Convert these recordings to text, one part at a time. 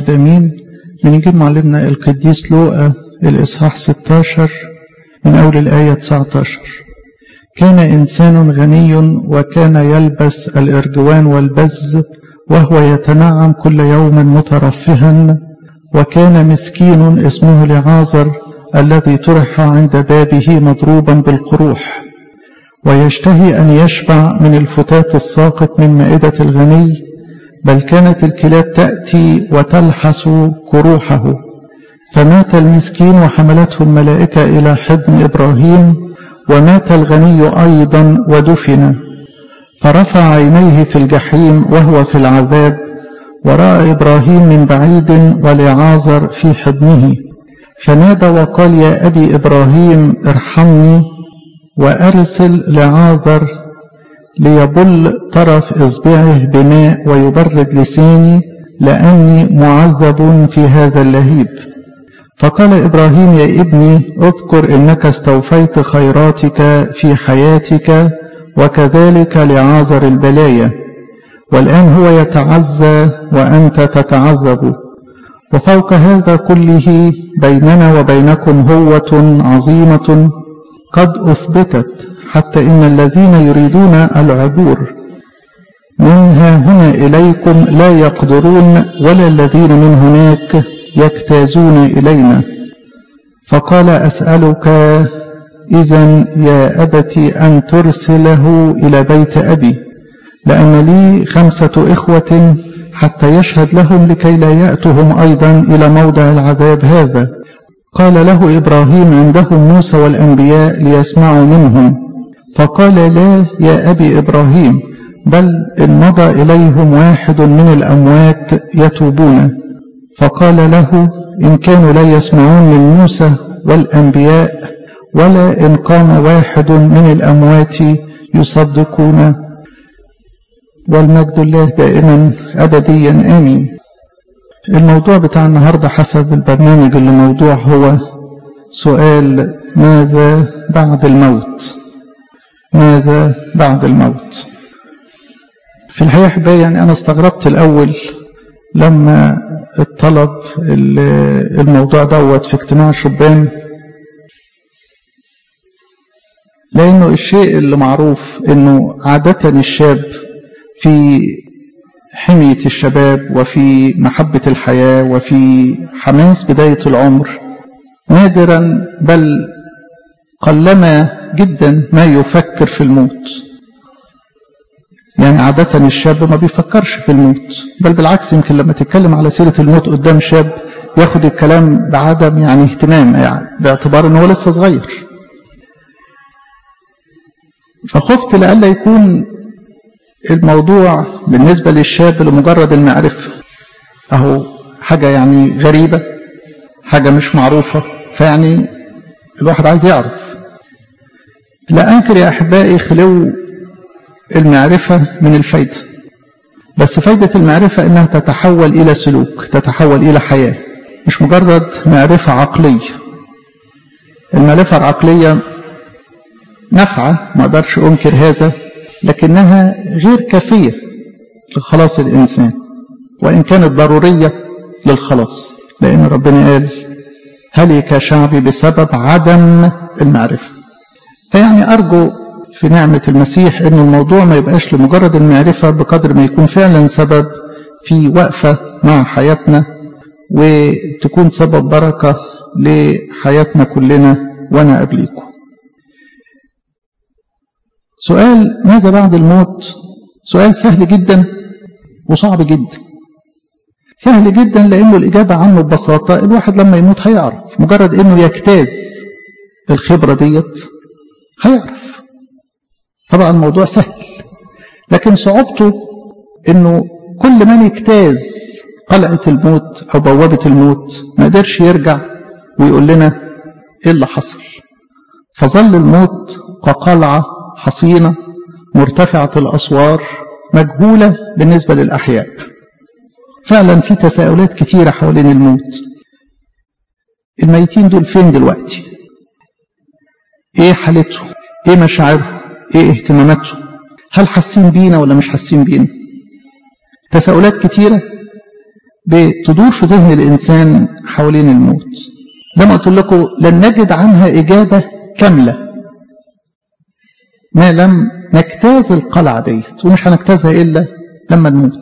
خدامين بنجيب معلمنا القديس لوقا الإصحاح 16 من أول الآية 19 كان إنسان غني وكان يلبس الإرجوان والبز وهو يتنعم كل يوم مترفها وكان مسكين اسمه لعازر الذي طرح عند بابه مضروبا بالقروح ويشتهي أن يشبع من الفتات الساقط من مائدة الغني بل كانت الكلاب تأتي وتلحس كروحه فمات المسكين وحملته الملائكة إلى حضن إبراهيم ومات الغني أيضا ودفن فرفع عينيه في الجحيم وهو في العذاب ورأى إبراهيم من بعيد ولعازر في حضنه فنادى وقال يا أبي إبراهيم ارحمني وأرسل لعازر ليبل طرف إصبعه بماء ويبرد لساني لأني معذب في هذا اللهيب فقال إبراهيم يا ابني اذكر إنك استوفيت خيراتك في حياتك وكذلك لعازر البلايا والآن هو يتعزى وأنت تتعذب وفوق هذا كله بيننا وبينكم هوة عظيمة قد أثبتت حتى إن الذين يريدون العبور منها هنا إليكم لا يقدرون ولا الذين من هناك يجتازون إلينا فقال أسألك إذا يا أبت أن ترسله إلى بيت أبي لأن لي خمسة إخوة حتى يشهد لهم لكي لا يأتهم أيضا إلى موضع العذاب هذا قال له إبراهيم عندهم موسى والأنبياء ليسمعوا منهم فقال لا يا أبي إبراهيم بل إن مضى إليهم واحد من الأموات يتوبون فقال له إن كانوا لا يسمعون من موسى والأنبياء ولا إن قام واحد من الأموات يصدقون والمجد الله دائما أبديا آمين الموضوع بتاع النهاردة حسب البرنامج اللي موضوع هو سؤال ماذا بعد الموت ماذا بعد الموت في الحقيقة أحبائي يعني أنا استغربت الأول لما الطلب الموضوع دوت في اجتماع الشبان لأنه الشيء اللي معروف أنه عادة الشاب في حمية الشباب وفي محبة الحياة وفي حماس بداية العمر نادرا بل قلما جدا ما يفكر في الموت يعني عادة الشاب ما بيفكرش في الموت بل بالعكس يمكن لما تتكلم على سيرة الموت قدام شاب ياخد الكلام بعدم يعني اهتمام يعني باعتبار انه لسه صغير فخفت لألا يكون الموضوع بالنسبة للشاب لمجرد المعرفة أهو حاجة يعني غريبة حاجة مش معروفة فيعني الواحد عايز يعرف لا أنكر يا أحبائي خلو المعرفة من الفايدة بس فايدة المعرفة إنها تتحول إلى سلوك تتحول إلى حياة مش مجرد معرفة عقلية المعرفة العقلية نفعة ما أقدرش أنكر هذا لكنها غير كافية لخلاص الإنسان وإن كانت ضرورية للخلاص لأن ربنا قال هلك شعبي بسبب عدم المعرفة فيعني أرجو في نعمة المسيح أن الموضوع ما يبقاش لمجرد المعرفة بقدر ما يكون فعلا سبب في وقفة مع حياتنا وتكون سبب بركة لحياتنا كلنا وأنا قبليكم سؤال ماذا بعد الموت سؤال سهل جدا وصعب جدا سهل جدا لأنه الإجابة عنه ببساطة الواحد لما يموت هيعرف مجرد أنه يجتاز الخبرة ديت هيعرف طبعا الموضوع سهل لكن صعوبته أنه كل من اجتاز قلعة الموت أو بوابة الموت ما قدرش يرجع ويقول لنا إيه اللي حصل فظل الموت كقلعة حصينة مرتفعة الأسوار مجهولة بالنسبة للأحياء فعلا في تساؤلات كتيرة حوالين الموت الميتين دول فين دلوقتي ايه حالتهم ايه مشاعرهم ايه اهتماماتهم هل حاسين بينا ولا مش حاسين بينا تساؤلات كتيرة بتدور في ذهن الإنسان حوالين الموت زي ما قلت لكم لن نجد عنها إجابة كاملة ما لم نجتاز القلعة ديت ومش هنجتازها إلا لما نموت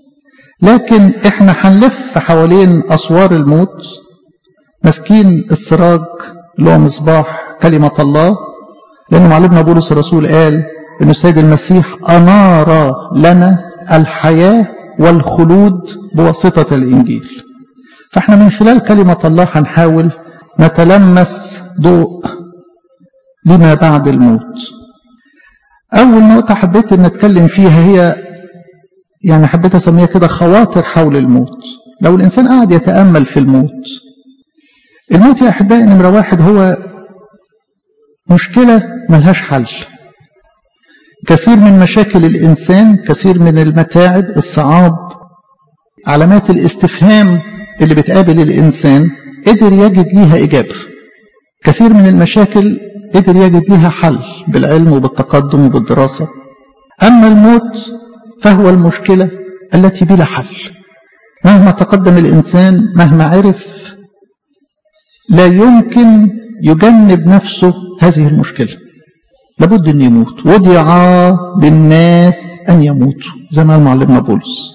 لكن احنا هنلف حوالين أسوار الموت ماسكين السراج اللي هو مصباح كلمة الله لأن معلمنا بولس الرسول قال أن السيد المسيح أنار لنا الحياة والخلود بواسطة الإنجيل فاحنا من خلال كلمة الله هنحاول نتلمس ضوء لما بعد الموت أول نقطة حبيت أن أتكلم فيها هي يعني حبيت أسميها كده خواطر حول الموت لو الإنسان قاعد يتأمل في الموت الموت يا أحبائي نمرة واحد هو مشكلة ملهاش حل كثير من مشاكل الإنسان كثير من المتاعب الصعاب علامات الاستفهام اللي بتقابل الإنسان قدر يجد ليها إجابة كثير من المشاكل قدر يجد لها حل بالعلم وبالتقدم وبالدراسة أما الموت فهو المشكلة التي بلا حل مهما تقدم الإنسان مهما عرف لا يمكن يجنب نفسه هذه المشكلة لابد أن يموت وضع للناس أن يموتوا زي ما معلمنا بولس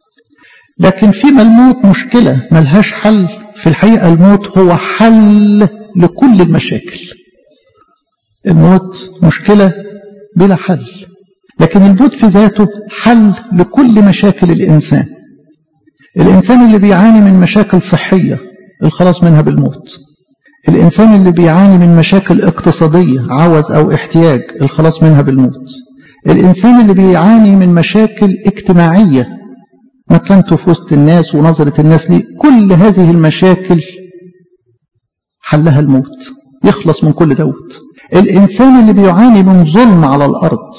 لكن فيما الموت مشكلة ملهاش حل في الحقيقة الموت هو حل لكل المشاكل الموت مشكلة بلا حل لكن الموت في ذاته حل لكل مشاكل الإنسان الإنسان اللي بيعاني من مشاكل صحية الخلاص منها بالموت الإنسان اللي بيعاني من مشاكل اقتصادية عوز أو احتياج الخلاص منها بالموت الإنسان اللي بيعاني من مشاكل اجتماعية مكانته في وسط الناس ونظرة الناس ليه كل هذه المشاكل حلها الموت يخلص من كل دوت الإنسان اللي بيعاني من ظلم على الأرض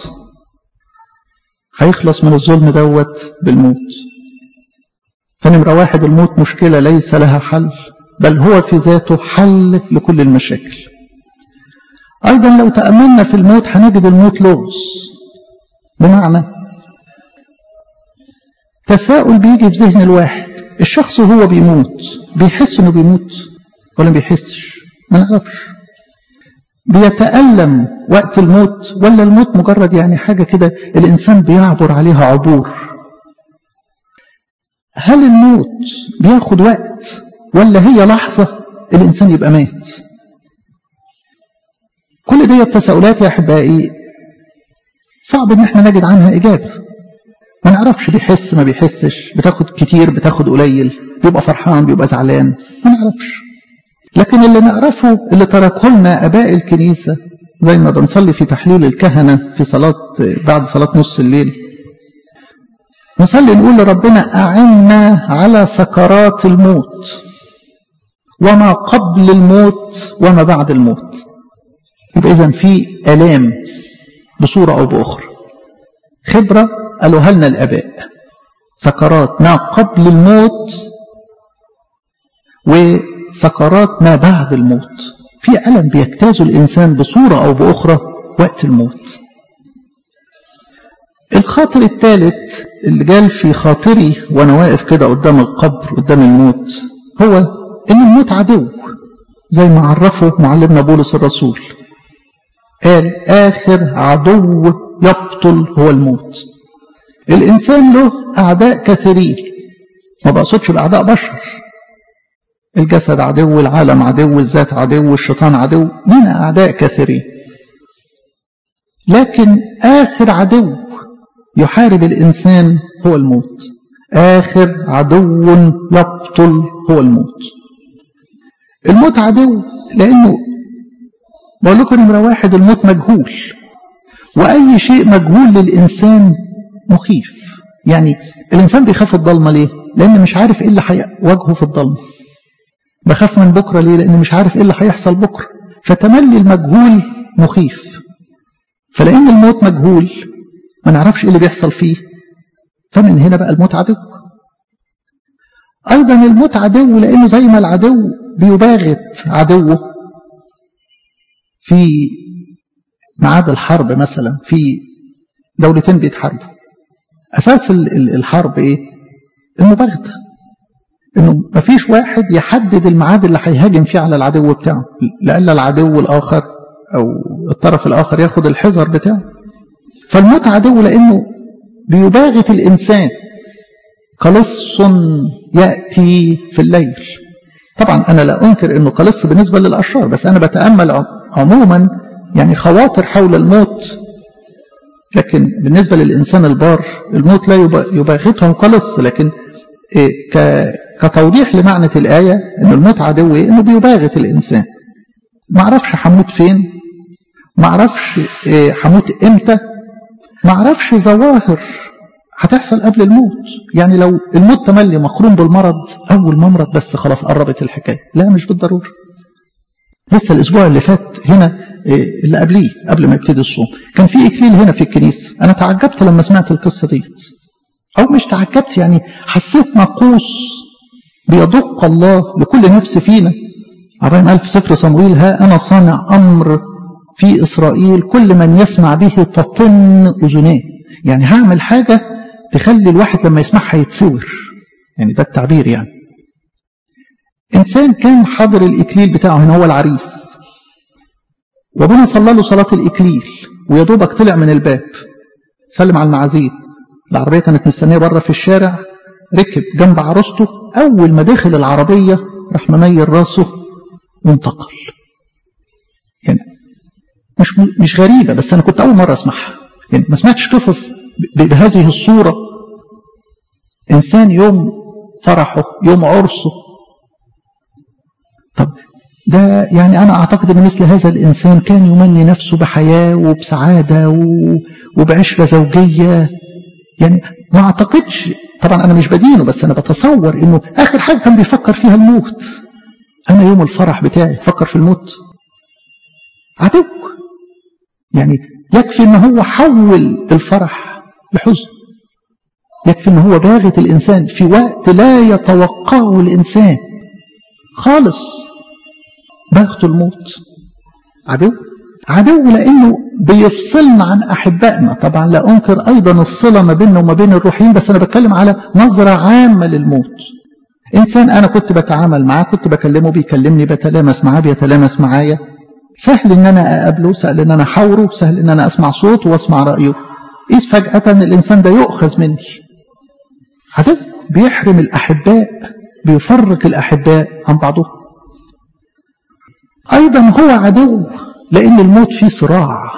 هيخلص من الظلم دوت بالموت فنمرة واحد الموت مشكلة ليس لها حل بل هو في ذاته حل لكل المشاكل أيضا لو تأملنا في الموت هنجد الموت لغز بمعنى تساؤل بيجي في ذهن الواحد الشخص وهو بيموت بيحس انه بيموت ولا ما بيحسش ما نعرفش بيتألم وقت الموت ولا الموت مجرد يعني حاجة كده الإنسان بيعبر عليها عبور هل الموت بياخد وقت ولا هي لحظة الإنسان يبقى مات كل دي التساؤلات يا أحبائي صعب إن احنا نجد عنها إجابة ما نعرفش بيحس ما بيحسش بتاخد كتير بتاخد قليل بيبقى فرحان بيبقى زعلان ما نعرفش لكن اللي نعرفه اللي تركه لنا اباء الكنيسه زي ما بنصلي في تحليل الكهنه في صلاه بعد صلاه نص الليل نصلي نقول لربنا اعنا على سكرات الموت وما قبل الموت وما بعد الموت يبقى اذا في الام بصوره او باخرى خبره قالوها لنا الاباء سكرات ما قبل الموت وسكرات ما بعد الموت في ألم بيجتاز الإنسان بصورة أو بأخرى وقت الموت الخاطر الثالث اللي جال في خاطري وأنا واقف كده قدام القبر قدام الموت هو إن الموت عدو زي ما عرفه معلمنا بولس الرسول قال آخر عدو يبطل هو الموت الإنسان له أعداء كثيرين ما بقصدش بأعداء بشر الجسد عدو العالم عدو الذات عدو الشيطان عدو لنا أعداء كثيرين لكن آخر عدو يحارب الإنسان هو الموت آخر عدو يبطل هو الموت الموت عدو لأنه بقول لكم نمرة واحد الموت مجهول وأي شيء مجهول للإنسان مخيف يعني الإنسان بيخاف الضلمة ليه؟ لأن مش عارف إيه اللي هيواجهه في الضلمة بخاف من بكرة ليه؟ لأن مش عارف إيه اللي هيحصل بكرة فتملي المجهول مخيف فلأن الموت مجهول ما نعرفش إيه اللي بيحصل فيه فمن هنا بقى الموت عدو أيضا الموت عدو لأنه زي ما العدو بيباغت عدوه في ميعاد الحرب مثلا في دولتين بيتحاربوا أساس الحرب إيه؟ المباغتة انه مفيش واحد يحدد الميعاد اللي هيهاجم فيه على العدو بتاعه لألا العدو الآخر أو الطرف الآخر ياخد الحذر بتاعه فالموت عدو لأنه بيباغت الإنسان قلص يأتي في الليل طبعا أنا لا أنكر أنه قلص بالنسبة للأشرار بس أنا بتأمل عموما يعني خواطر حول الموت لكن بالنسبة للإنسان البار الموت لا يباغته قلص لكن كتوضيح لمعنى الآية أن الموت عدو أنه بيباغت الإنسان ما اعرفش هموت فين ما اعرفش هموت امتى ما اعرفش ظواهر هتحصل قبل الموت يعني لو الموت تملي مقرون بالمرض اول ما امرض بس خلاص قربت الحكايه لا مش بالضروره لسه الاسبوع اللي فات هنا اللي قبليه قبل ما يبتدي الصوم كان في اكليل هنا في الكنيسه انا تعجبت لما سمعت القصه ديت او مش تعجبت يعني حسيت ناقوس بيدق الله لكل نفس فينا عرام قال في سفر صمويل ها أنا صانع أمر في إسرائيل كل من يسمع به تطن أذنيه يعني هعمل حاجة تخلي الواحد لما يسمعها يتسور يعني ده التعبير يعني إنسان كان حاضر الإكليل بتاعه هنا هو العريس وابونا صلى له صلاة الإكليل ويا دوبك طلع من الباب سلم على المعازيم العربية كانت مستنية بره في الشارع ركب جنب عروسته أول ما دخل العربية راح مميل راسه وانتقل يعني مش مش غريبة بس أنا كنت أول مرة أسمعها يعني ما سمعتش قصص بهذه الصورة إنسان يوم فرحه يوم عرسه طب ده يعني أنا أعتقد أن مثل هذا الإنسان كان يمني نفسه بحياة وبسعادة وبعشرة زوجية يعني ما أعتقدش طبعا أنا مش بدينه بس أنا بتصور أنه آخر حاجة كان بيفكر فيها الموت أنا يوم الفرح بتاعي فكر في الموت عدو يعني يكفي أن هو حول الفرح لحزن يكفي أن هو باغت الإنسان في وقت لا يتوقعه الإنسان خالص باغته الموت عدو عدو لأنه بيفصلنا عن أحبائنا طبعا لا أنكر أيضا الصلة ما بيننا وما بين الروحيين بس أنا بتكلم على نظرة عامة للموت إنسان أنا كنت بتعامل معاه كنت بكلمه بيكلمني بتلامس معاه بيتلامس معايا سهل إن أنا أقابله سهل إن أنا أحاوره سهل إن أنا أسمع صوته وأسمع رأيه إذ فجأة الإنسان ده يؤخذ مني عدو بيحرم الأحباء بيفرق الأحباء عن بعضهم أيضا هو عدو لأن الموت فيه صراع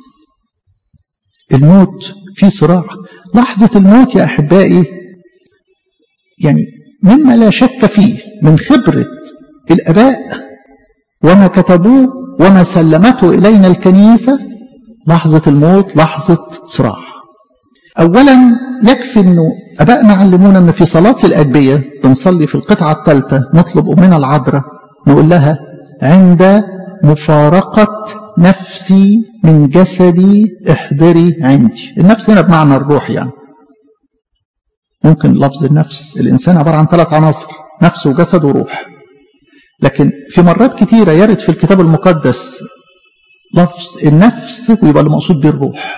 الموت فيه صراع لحظة الموت يا أحبائي يعني مما لا شك فيه من خبرة الأباء وما كتبوه وما سلمته إلينا الكنيسة لحظة الموت لحظة صراع أولا يكفي أنه أبائنا علمونا أن في صلاة الأجبية بنصلي في القطعة الثالثة نطلب أمنا العذراء نقول لها عند مفارقة نفسي من جسدي احضري عندي النفس هنا بمعنى الروح يعني ممكن لفظ النفس الإنسان عبارة عن ثلاث عناصر نفس وجسد وروح لكن في مرات كتيرة يرد في الكتاب المقدس لفظ النفس ويبقى المقصود به الروح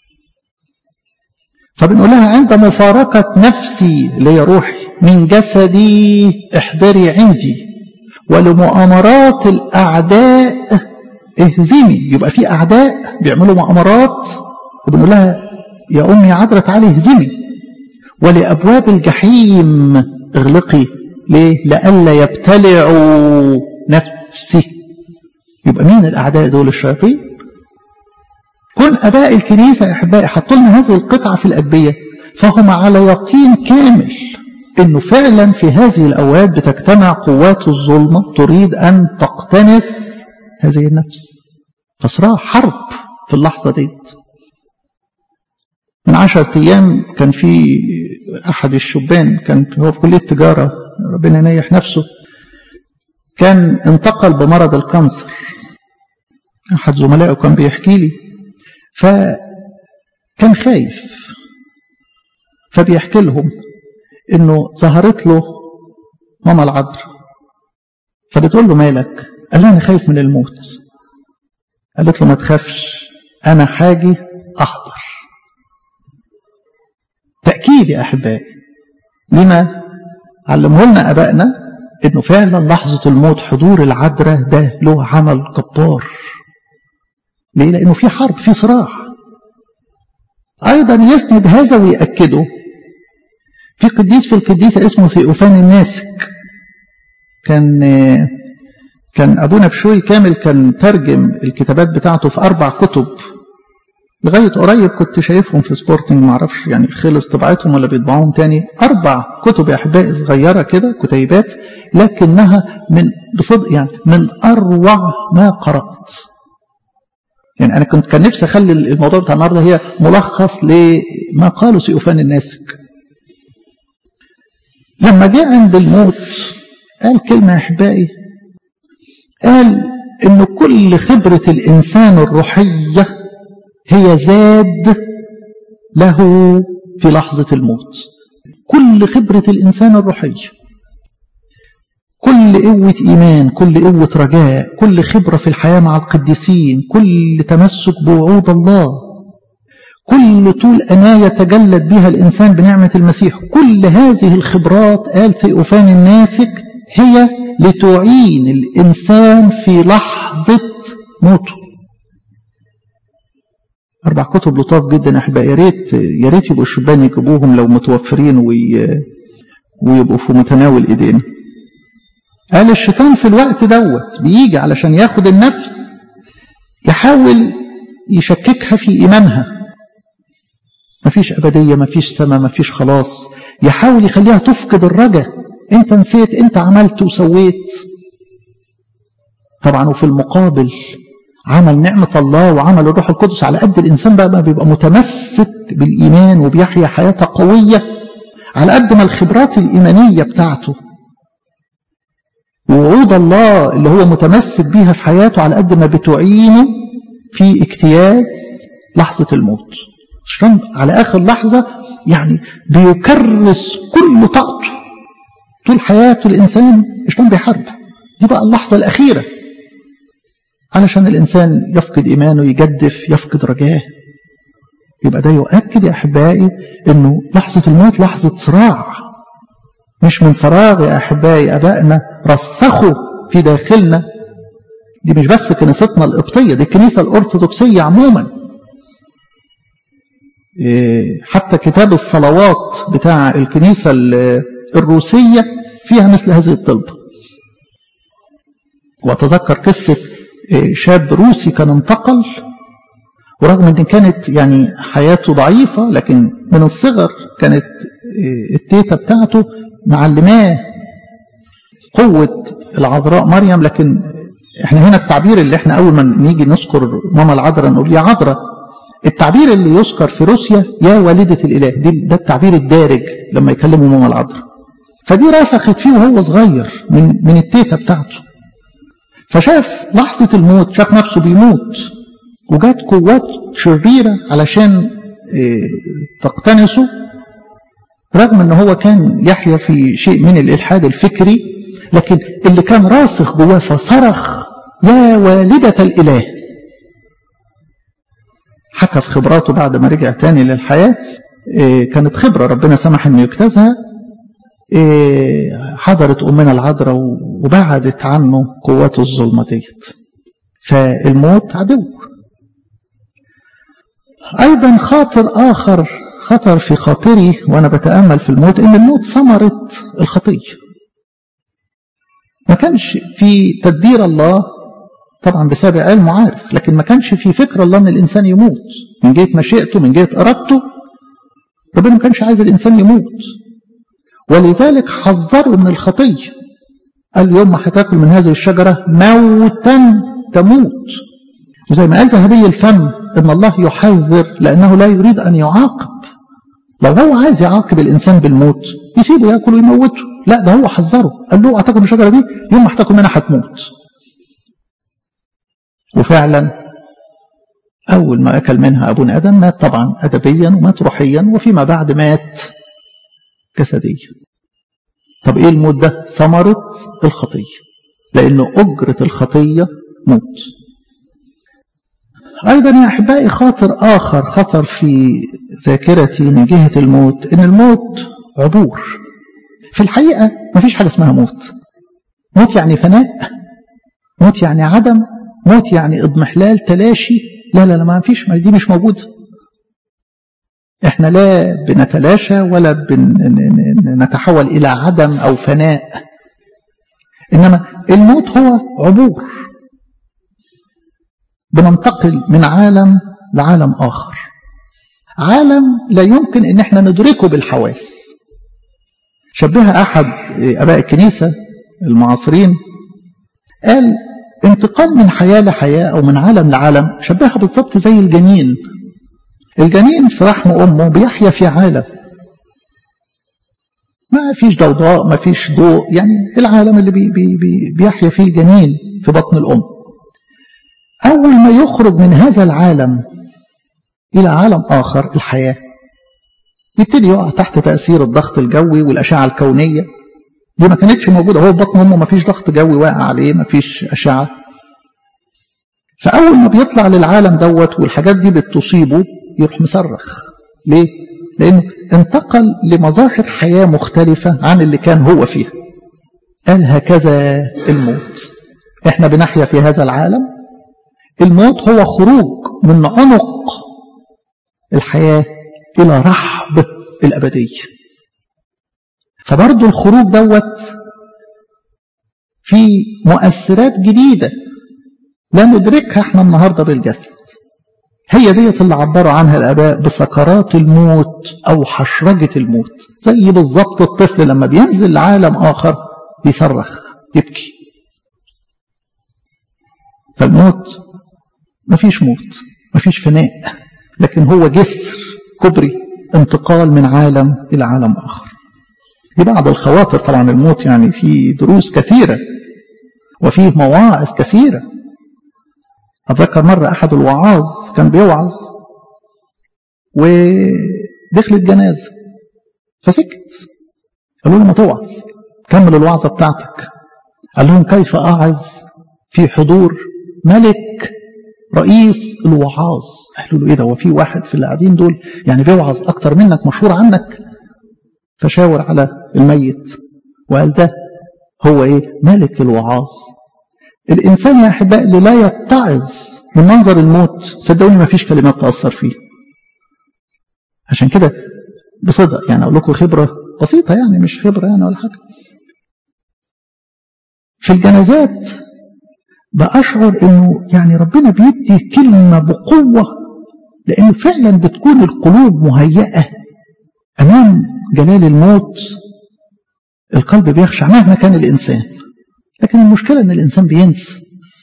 فبنقول لها عند مفارقة نفسي اللي هي روحي من جسدي احضري عندي ولمؤامرات الأعداء اهزمي يبقى في أعداء بيعملوا مؤامرات وبنقول لها يا أمي عذرة تعالي اهزمي ولأبواب الجحيم اغلقي ليه؟ لئلا يبتلعوا نفسي يبقى مين الأعداء دول الشياطين كل أباء الكنيسة يا أحبائي حطوا لنا هذه القطعة في الأدبية فهم على يقين كامل انه فعلا في هذه الاوقات بتجتمع قوات الظلمه تريد ان تقتنس هذه النفس فصراع حرب في اللحظه ديت من عشرة أيام كان في أحد الشبان كان هو في كلية تجارة ربنا ينيح نفسه كان انتقل بمرض الكانسر أحد زملائه كان بيحكي لي فكان خايف فبيحكي لهم انه ظهرت له ماما العذراء فبتقول له مالك قال لها انا خايف من الموت قالت له ما تخافش انا حاجي احضر تاكيد يا احبائي لما علمه لنا ابائنا انه فعلا لحظه الموت حضور العذراء ده له عمل جبار ليه لانه في حرب في صراع ايضا يسند هذا ويأكده في قديس في القديسه اسمه ثيوفان الناسك كان كان ابونا بشوي كامل كان ترجم الكتابات بتاعته في اربع كتب لغايه قريب كنت شايفهم في سبورتنج معرفش يعني خلص طباعتهم ولا بيطبعوهم تاني اربع كتب يا احبائي صغيره كده كتيبات لكنها من بصدق يعني من اروع ما قرات يعني انا كنت كان نفسي اخلي الموضوع بتاع النهارده هي ملخص لما قاله سيوفان الناسك لما جاء عند الموت قال كلمه يا احبائي قال ان كل خبره الانسان الروحيه هي زاد له في لحظة الموت كل خبرة الإنسان الروحية كل قوة إيمان كل قوة رجاء كل خبرة في الحياة مع القديسين كل تمسك بوعود الله كل طول أناة يتجلد بها الإنسان بنعمة المسيح كل هذه الخبرات قال ثيوفان الناسك هي لتعين الإنسان في لحظة موته أربع كتب لطاف جدا أحبائي يا ريت يا ريت يبقوا الشبان يجيبوهم لو متوفرين وي... ويبقوا في متناول إيدينا. قال الشيطان في الوقت دوت بيجي علشان ياخد النفس يحاول يشككها في إيمانها. مفيش أبدية مفيش سماء مفيش خلاص يحاول يخليها تفقد الرجا أنت نسيت أنت عملت وسويت. طبعا وفي المقابل عمل نعمة الله وعمل الروح القدس على قد الإنسان بقى ما بيبقى متمسك بالإيمان وبيحيا حياة قوية على قد ما الخبرات الإيمانية بتاعته ووعود الله اللي هو متمسك بيها في حياته على قد ما بتعينه في اجتياز لحظة الموت عشان على آخر لحظة يعني بيكرس كل طاقته طول حياته الإنسان الشيطان بيحاربه دي بقى اللحظة الأخيرة علشان الإنسان يفقد إيمانه يجدف يفقد رجاه يبقى ده يؤكد يا أحبائي أنه لحظة الموت لحظة صراع مش من فراغ يا أحبائي أبائنا رسخوا في داخلنا دي مش بس كنيستنا القبطية دي الكنيسة الأرثوذكسية عموما حتى كتاب الصلوات بتاع الكنيسة الروسية فيها مثل هذه الطلبة وأتذكر قصة شاب روسي كان انتقل ورغم ان كانت يعني حياته ضعيفه لكن من الصغر كانت التيتا بتاعته معلماه قوه العذراء مريم لكن احنا هنا التعبير اللي احنا اول ما نيجي نذكر ماما العذراء نقول يا عذراء التعبير اللي يذكر في روسيا يا والده الاله دي ده التعبير الدارج لما يكلموا ماما العذراء فدي رسخت فيه وهو صغير من من التيتا بتاعته فشاف لحظة الموت شاف نفسه بيموت وجات قوات شريرة علشان تقتنسه رغم ان هو كان يحيا في شيء من الالحاد الفكري لكن اللي كان راسخ جواه فصرخ يا والدة الاله حكى في خبراته بعد ما رجع تاني للحياة كانت خبرة ربنا سمح انه يجتازها حضرت أمنا العذراء وبعدت عنه قوات الظلمة ديت فالموت عدو أيضا خاطر آخر خطر في خاطري وأنا بتأمل في الموت إن الموت ثمرة الخطية ما كانش في تدبير الله طبعا بسبب علم عارف لكن ما كانش في فكر الله ان الانسان يموت من جهه مشيئته من جهه ارادته ربنا ما كانش عايز الانسان يموت ولذلك حذروا من الخطية قال يوم ما هتاكل من هذه الشجرة موتا تموت وزي ما قال ذهبي الفم ان الله يحذر لانه لا يريد ان يعاقب لو هو عايز يعاقب الانسان بالموت يسيبه ياكل ويموته لا ده هو حذره قال له هتاكل من الشجره دي يوم ما هتاكل منها هتموت وفعلا اول ما اكل منها ابونا ادم مات طبعا ادبيا ومات روحيا وفيما بعد مات جسديا طب ايه الموت ده ثمرة الخطية لأنه أجرة الخطية موت أيضا يا أحبائي خاطر آخر خطر في ذاكرتي من جهة الموت إن الموت عبور في الحقيقة ما فيش حاجة اسمها موت موت يعني فناء موت يعني عدم موت يعني اضمحلال تلاشي لا لا لا ما فيش دي مش موجودة احنا لا بنتلاشى ولا بنتحول إلى عدم أو فناء إنما الموت هو عبور بننتقل من عالم لعالم آخر عالم لا يمكن ان احنا ندركه بالحواس شبهها احد اباء الكنيسة المعاصرين قال انتقال من حياة لحياة او من عالم لعالم شبهها بالضبط زي الجنين الجنين في رحم امه بيحيا في عالم ما فيش ضوضاء ما فيش ضوء يعني العالم اللي بي بي بي بيحيا فيه الجنين في بطن الام اول ما يخرج من هذا العالم إلى عالم آخر الحياة يبتدي يقع تحت تأثير الضغط الجوي والأشعة الكونية دي ما كانتش موجودة هو في بطن أمه ما فيش ضغط جوي واقع عليه ما فيش أشعة فأول ما بيطلع للعالم دوت والحاجات دي بتصيبه يروح مصرخ ليه؟ لأنه انتقل لمظاهر حياة مختلفة عن اللي كان هو فيها قال هكذا الموت احنا بنحيا في هذا العالم الموت هو خروج من عنق الحياة إلى رحب الأبدية فبرضو الخروج دوت في مؤثرات جديدة لا ندركها احنا النهاردة بالجسد هي ديت اللي عبروا عنها الآباء بسكرات الموت أو حشرجة الموت زي بالظبط الطفل لما بينزل لعالم آخر بيصرخ يبكي فالموت مفيش موت مفيش فناء لكن هو جسر كبري انتقال من عالم إلى عالم آخر دي بعض الخواطر طبعا الموت يعني في دروس كثيرة وفيه مواعظ كثيرة أتذكر مرة أحد الوعاظ كان بيوعظ ودخلت جنازة فسكت قالوا له ما توعظ كمل الوعظة بتاعتك قال لهم كيف أعظ في حضور ملك رئيس الوعاظ قالوا له ايه ده هو في واحد في اللي قاعدين دول يعني بيوعظ اكتر منك مشهور عنك فشاور على الميت وقال ده هو ايه ملك الوعاظ الانسان يا احبائي اللي لا يتعظ من منظر الموت صدقوني ما فيش كلمات تاثر فيه عشان كده بصدق يعني اقول لكم خبره بسيطه يعني مش خبره يعني ولا حاجه في الجنازات بأشعر إنه يعني ربنا بيدي كلمة بقوة لأنه فعلا بتكون القلوب مهيئة أمام جلال الموت القلب بيخشع مهما كان الإنسان لكن المشكلة إن الإنسان بينسى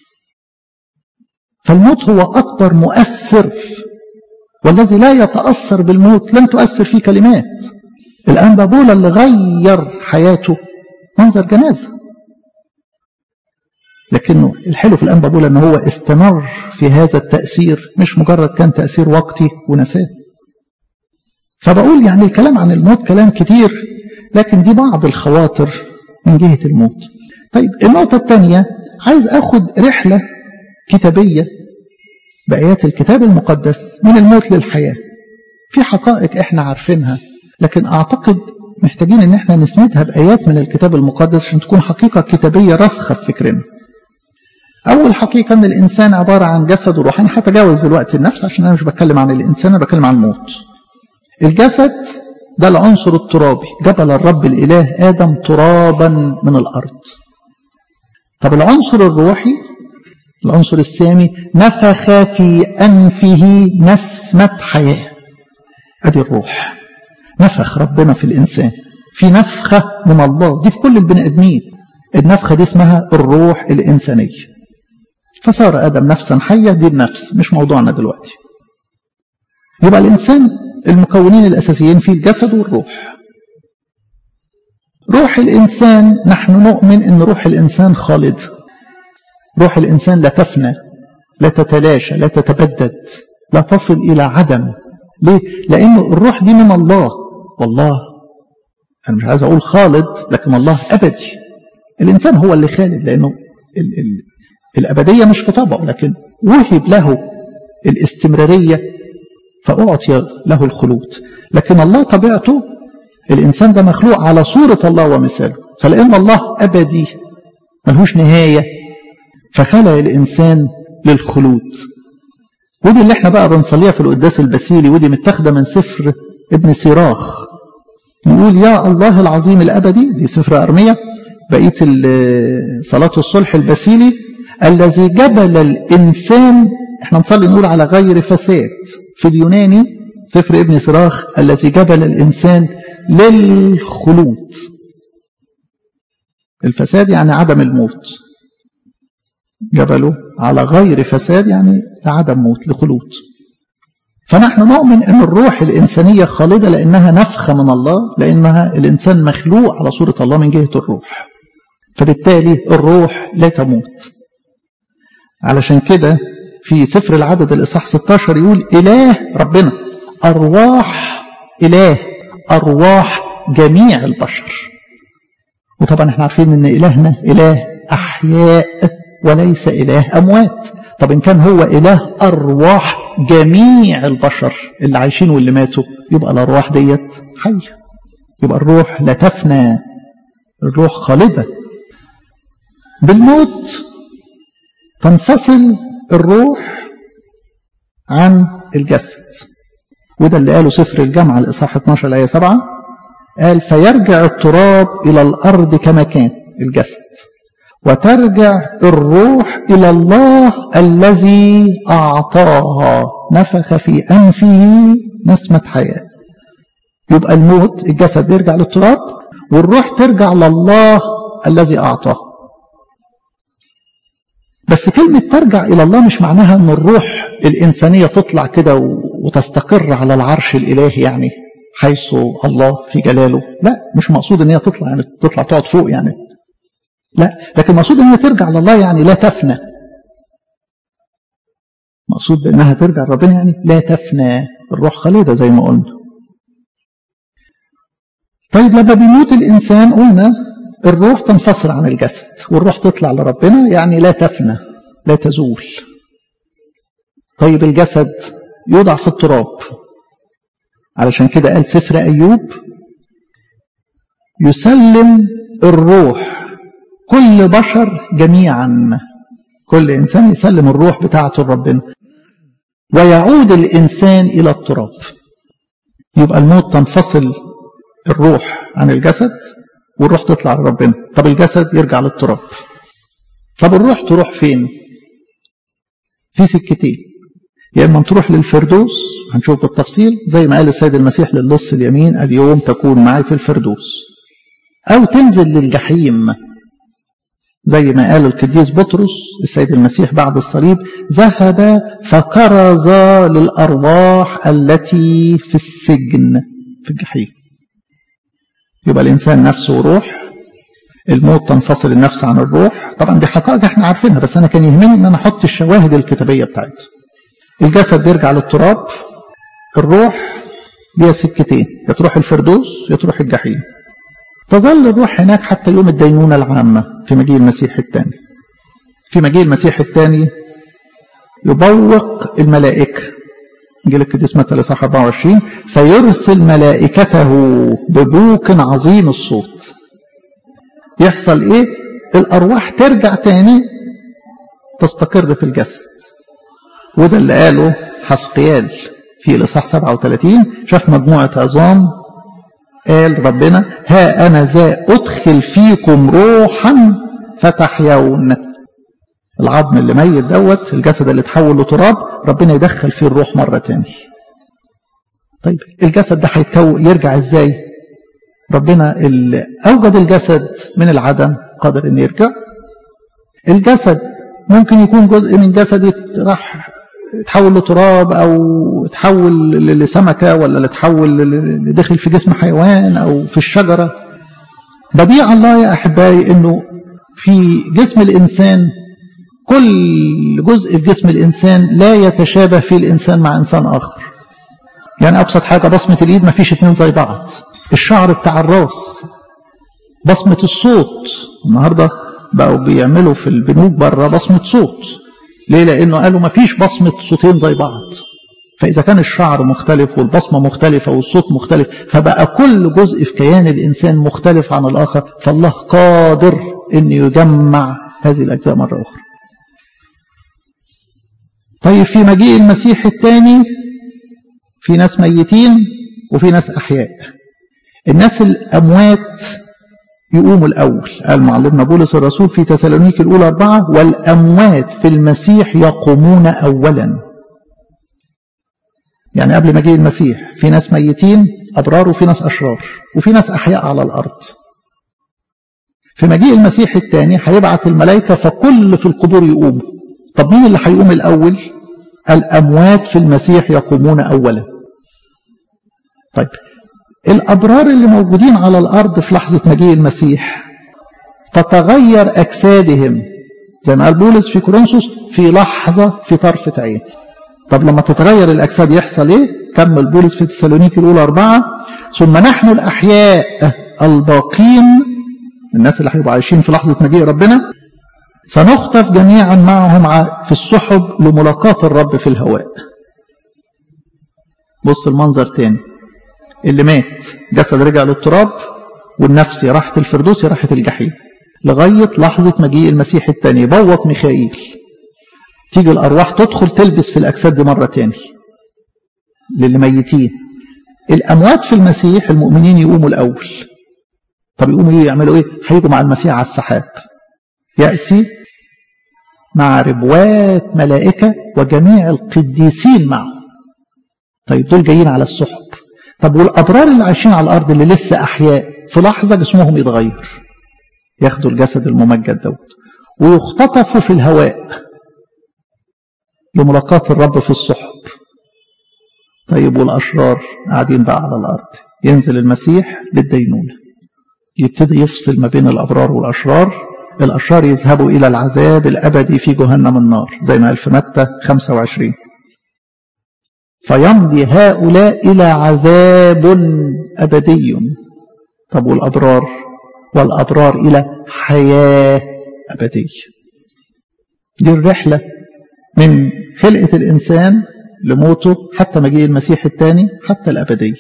فالموت هو أكبر مؤثر والذي لا يتأثر بالموت لن تؤثر فيه كلمات الآن بابولا اللي غير حياته منظر جنازه لكنه الحلو في الأنبا بقول أن هو استمر في هذا التأثير مش مجرد كان تأثير وقتي ونساه فبقول يعني الكلام عن الموت كلام كتير لكن دي بعض الخواطر من جهة الموت طيب النقطة الثانية عايز أخد رحلة كتابية بآيات الكتاب المقدس من الموت للحياة في حقائق احنا عارفينها لكن أعتقد محتاجين ان احنا نسندها بآيات من الكتاب المقدس عشان تكون حقيقة كتابية راسخة في فكرنا أول حقيقة أن الإنسان عبارة عن جسد وروح أنا هتجاوز دلوقتي النفس عشان أنا مش بتكلم عن الإنسان أنا بتكلم عن الموت الجسد ده العنصر الترابي جبل الرب الإله آدم ترابا من الأرض طب العنصر الروحي العنصر السامي نفخ في أنفه نسمة حياة أدي الروح نفخ ربنا في الإنسان في نفخة من الله دي في كل البني آدمين النفخة دي اسمها الروح الإنسانية فصار آدم نفسا حية دي النفس مش موضوعنا دلوقتي يبقى الإنسان المكونين الأساسيين فيه الجسد والروح روح الإنسان نحن نؤمن أن روح الإنسان خالد روح الإنسان لا تفنى لا تتلاشى لا تتبدد لا تصل إلى عدم ليه؟ لأنه الروح دي من الله والله أنا مش عايز أقول خالد لكن الله أبدي الإنسان هو اللي خالد لأنه ال ال الأبدية مش في طبعه لكن وهب له الاستمرارية فأعطي له الخلود لكن الله طبيعته الإنسان ده مخلوق على صورة الله ومثاله فلأن الله أبدي ملهوش نهاية فخلق الإنسان للخلود ودي اللي احنا بقى بنصليها في القداس البسيلي ودي متاخده من سفر ابن سيراخ نقول يا الله العظيم الأبدي دي سفر أرمية بقية صلاة الصلح البسيلي الذي جبل الإنسان احنا نصلي نقول على غير فساد في اليوناني سفر ابن سراخ الذي جبل الإنسان للخلود الفساد يعني عدم الموت جبله على غير فساد يعني لعدم موت لخلود فنحن نؤمن أن الروح الإنسانية خالدة لأنها نفخة من الله لأنها الإنسان مخلوق على صورة الله من جهة الروح فبالتالي الروح لا تموت علشان كده في سفر العدد الإصحاح 16 يقول إله ربنا أرواح إله أرواح جميع البشر وطبعا احنا عارفين ان إلهنا إله أحياء وليس إله أموات طب إن كان هو إله أرواح جميع البشر اللي عايشين واللي ماتوا يبقى الأرواح ديت حية يبقى الروح لا تفنى الروح خالدة بالموت تنفصل الروح عن الجسد وده اللي قاله سفر الجامعة الإصحاح 12 الآية 7 قال فيرجع التراب إلى الأرض كما كان الجسد وترجع الروح إلى الله الذي أعطاها نفخ في أنفه نسمة حياة يبقى الموت الجسد يرجع للتراب والروح ترجع لله الذي أعطاها بس كلمة ترجع إلى الله مش معناها أن الروح الإنسانية تطلع كده وتستقر على العرش الإلهي يعني حيث الله في جلاله لا مش مقصود أن هي تطلع يعني تطلع تقعد فوق يعني لا لكن مقصود أن هي ترجع لله يعني لا تفنى مقصود بأنها ترجع لربنا يعني لا تفنى الروح خالدة زي ما قلنا طيب لما بيموت الإنسان قلنا الروح تنفصل عن الجسد والروح تطلع لربنا يعني لا تفنى لا تزول طيب الجسد يوضع في التراب علشان كده قال سفر أيوب يسلم الروح كل بشر جميعا كل إنسان يسلم الروح بتاعته لربنا ويعود الإنسان إلى التراب يبقى الموت تنفصل الروح عن الجسد والروح تطلع لربنا طب الجسد يرجع للتراب طب الروح تروح فين في سكتين يا اما تروح للفردوس هنشوف بالتفصيل زي ما قال السيد المسيح للص اليمين اليوم تكون معي في الفردوس او تنزل للجحيم زي ما قال القديس بطرس السيد المسيح بعد الصليب ذهب فكرز للارواح التي في السجن في الجحيم يبقى الإنسان نفسه وروح الموت تنفصل النفس عن الروح طبعا دي حقائق احنا عارفينها بس أنا كان يهمني أن أنا أحط الشواهد الكتابية بتاعتها الجسد بيرجع للتراب الروح ليها سكتين يا تروح الفردوس يا تروح الجحيم تظل الروح هناك حتى يوم الدينونة العامة في مجيء المسيح الثاني في مجيء المسيح الثاني يبوق الملائكة انجيل القديس متى الاصحاح 24 فيرسل ملائكته ببوق عظيم الصوت يحصل ايه الارواح ترجع تاني تستقر في الجسد وده اللي قاله حسقيال في الاصحاح 37 شاف مجموعه عظام قال ربنا ها انا ذا ادخل فيكم روحا فتحيون العظم اللي ميت دوت الجسد اللي اتحول لتراب ربنا يدخل فيه الروح مرة تاني طيب الجسد ده هيتكون يرجع ازاي ربنا اللي اوجد الجسد من العدم قادر ان يرجع الجسد ممكن يكون جزء من جسد راح تحول لتراب او تحول لسمكه ولا تحول دخل في جسم حيوان او في الشجره بديع الله يا احبائي انه في جسم الانسان كل جزء في جسم الإنسان لا يتشابه في الإنسان مع إنسان آخر يعني أبسط حاجة بصمة الإيد ما فيش اتنين زي بعض الشعر بتاع الراس بصمة الصوت النهاردة بقوا بيعملوا في البنوك بره بصمة صوت ليه لأنه قالوا ما فيش بصمة صوتين زي بعض فإذا كان الشعر مختلف والبصمة مختلفة والصوت مختلف فبقى كل جزء في كيان الإنسان مختلف عن الآخر فالله قادر أن يجمع هذه الأجزاء مرة أخرى طيب في مجيء المسيح الثاني في ناس ميتين وفي ناس أحياء الناس الأموات يقوموا الأول قال معلمنا بولس الرسول في تسالونيك الأولى أربعة والأموات في المسيح يقومون أولا يعني قبل مجيء المسيح في ناس ميتين أبرار وفي ناس أشرار وفي ناس أحياء على الأرض في مجيء المسيح الثاني هيبعت الملائكة فكل في القبور يقوموا طب مين اللي هيقوم الأول الأموات في المسيح يقومون أولا طيب الأبرار اللي موجودين على الأرض في لحظة مجيء المسيح تتغير أجسادهم زي ما قال بولس في كورنثوس في لحظة في طرفة عين طب لما تتغير الأجساد يحصل إيه؟ كمل بولس في تسالونيك الأولى أربعة ثم نحن الأحياء الباقين الناس اللي هيبقوا عايشين في لحظة مجيء ربنا سنخطف جميعا معهم في السحب لملاقاة الرب في الهواء بص المنظر تاني اللي مات جسد رجع للتراب والنفس راحت الفردوس راحت الجحيم لغاية لحظة مجيء المسيح الثاني بوق ميخائيل تيجي الأرواح تدخل تلبس في الأجساد دي مرة تاني للي ميتين الأموات في المسيح المؤمنين يقوموا الأول طب يقوموا ايه يعملوا ايه هيجوا مع المسيح على السحاب يأتي مع ربوات ملائكة وجميع القديسين معه طيب دول جايين على السحب طب والأبرار اللي عايشين على الأرض اللي لسه أحياء في لحظة جسمهم يتغير ياخدوا الجسد الممجد دوت ويختطفوا في الهواء لملاقاة الرب في السحب طيب والأشرار قاعدين بقى على الأرض ينزل المسيح للدينونة يبتدي يفصل ما بين الأبرار والأشرار الأشرار يذهبوا إلى العذاب الأبدي في جهنم النار زي ما قال في متى 25 فيمضي هؤلاء إلى عذاب أبدي طب والأبرار والأبرار إلى حياة أبدية دي الرحلة من خلقة الإنسان لموته حتى مجيء المسيح الثاني حتى الأبدية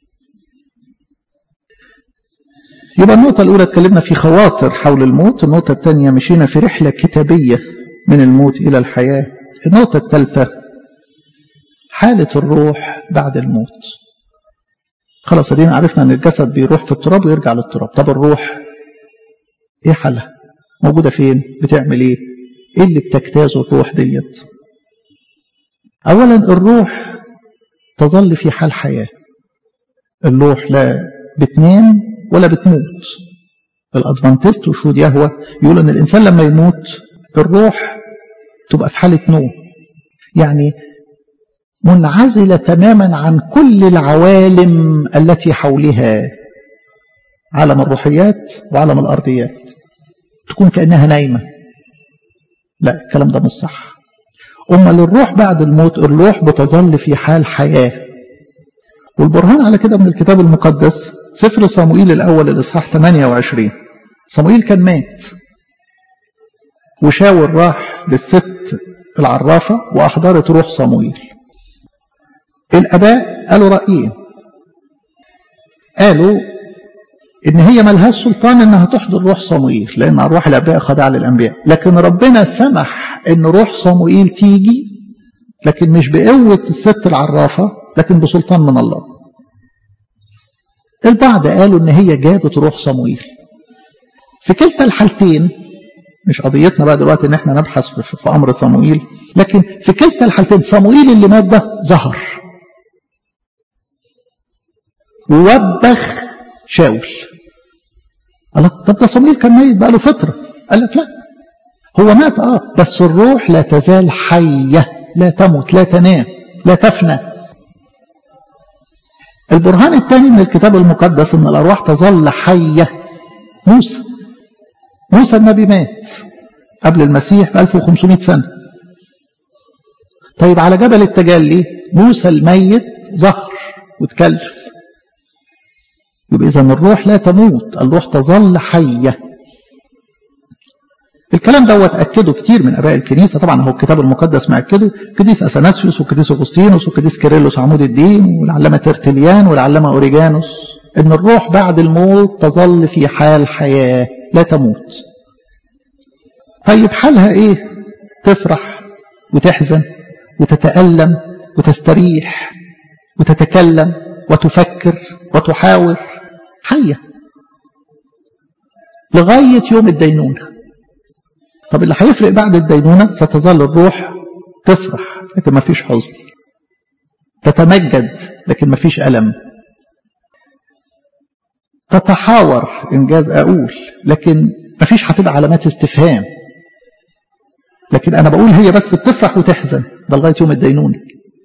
يبقى النقطة الأولى اتكلمنا في خواطر حول الموت النقطة الثانية مشينا في رحلة كتابية من الموت إلى الحياة النقطة الثالثة حالة الروح بعد الموت خلاص ادينا عرفنا ان الجسد بيروح في التراب ويرجع للتراب طب الروح ايه حالها موجودة فين بتعمل ايه ايه اللي بتجتازه الروح ديت اولا الروح تظل في حال حياة الروح لا بتنام ولا بتموت الادفانتست وشهود يهوى يقول ان الانسان لما يموت الروح تبقى في حالة نوم يعني منعزلة تماما عن كل العوالم التي حولها عالم الروحيات وعالم الأرضيات تكون كأنها نايمة لا الكلام ده مش صح أما الروح بعد الموت الروح بتظل في حال حياة والبرهان على كده من الكتاب المقدس سفر صموئيل الأول الإصحاح 28 صموئيل كان مات وشاور راح للست العرافة وأحضرت روح صموئيل الاباء قالوا رايين قالوا ان هي ملهاش سلطان انها تحضر روح صموئيل لان ارواح الاباء خاضعه للانبياء لكن ربنا سمح ان روح صموئيل تيجي لكن مش بقوه الست العرافه لكن بسلطان من الله البعض قالوا ان هي جابت روح صموئيل في كلتا الحالتين مش قضيتنا بقى دلوقتي ان احنا نبحث في, في امر صموئيل لكن في كلتا الحالتين صموئيل اللي مات ده ظهر ووبخ شاول الله طب ده صموئيل كان ميت بقى له فتره قال لك لا هو مات اه بس الروح لا تزال حيه لا تموت لا تنام لا تفنى البرهان الثاني من الكتاب المقدس ان الارواح تظل حيه موسى موسى النبي مات قبل المسيح ب 1500 سنه طيب على جبل التجلي موسى الميت ظهر واتكلم يبقى إذا الروح لا تموت الروح تظل حية الكلام دوت اكده كتير من اباء الكنيسه طبعا هو الكتاب المقدس مأكده قديس اثناسيوس وقديس اغسطينوس وقديس كيرلس عمود الدين والعلامه ترتليان والعلامه اوريجانوس ان الروح بعد الموت تظل في حال حياه لا تموت طيب حالها ايه تفرح وتحزن وتتألم وتستريح وتتكلم وتفكر وتحاور حية لغاية يوم الدينونة طب اللي هيفرق بعد الدينونة ستظل الروح تفرح لكن ما فيش حزن تتمجد لكن ما فيش ألم تتحاور إنجاز أقول لكن ما فيش هتبقى علامات استفهام لكن أنا بقول هي بس بتفرح وتحزن ده لغاية يوم الدينونة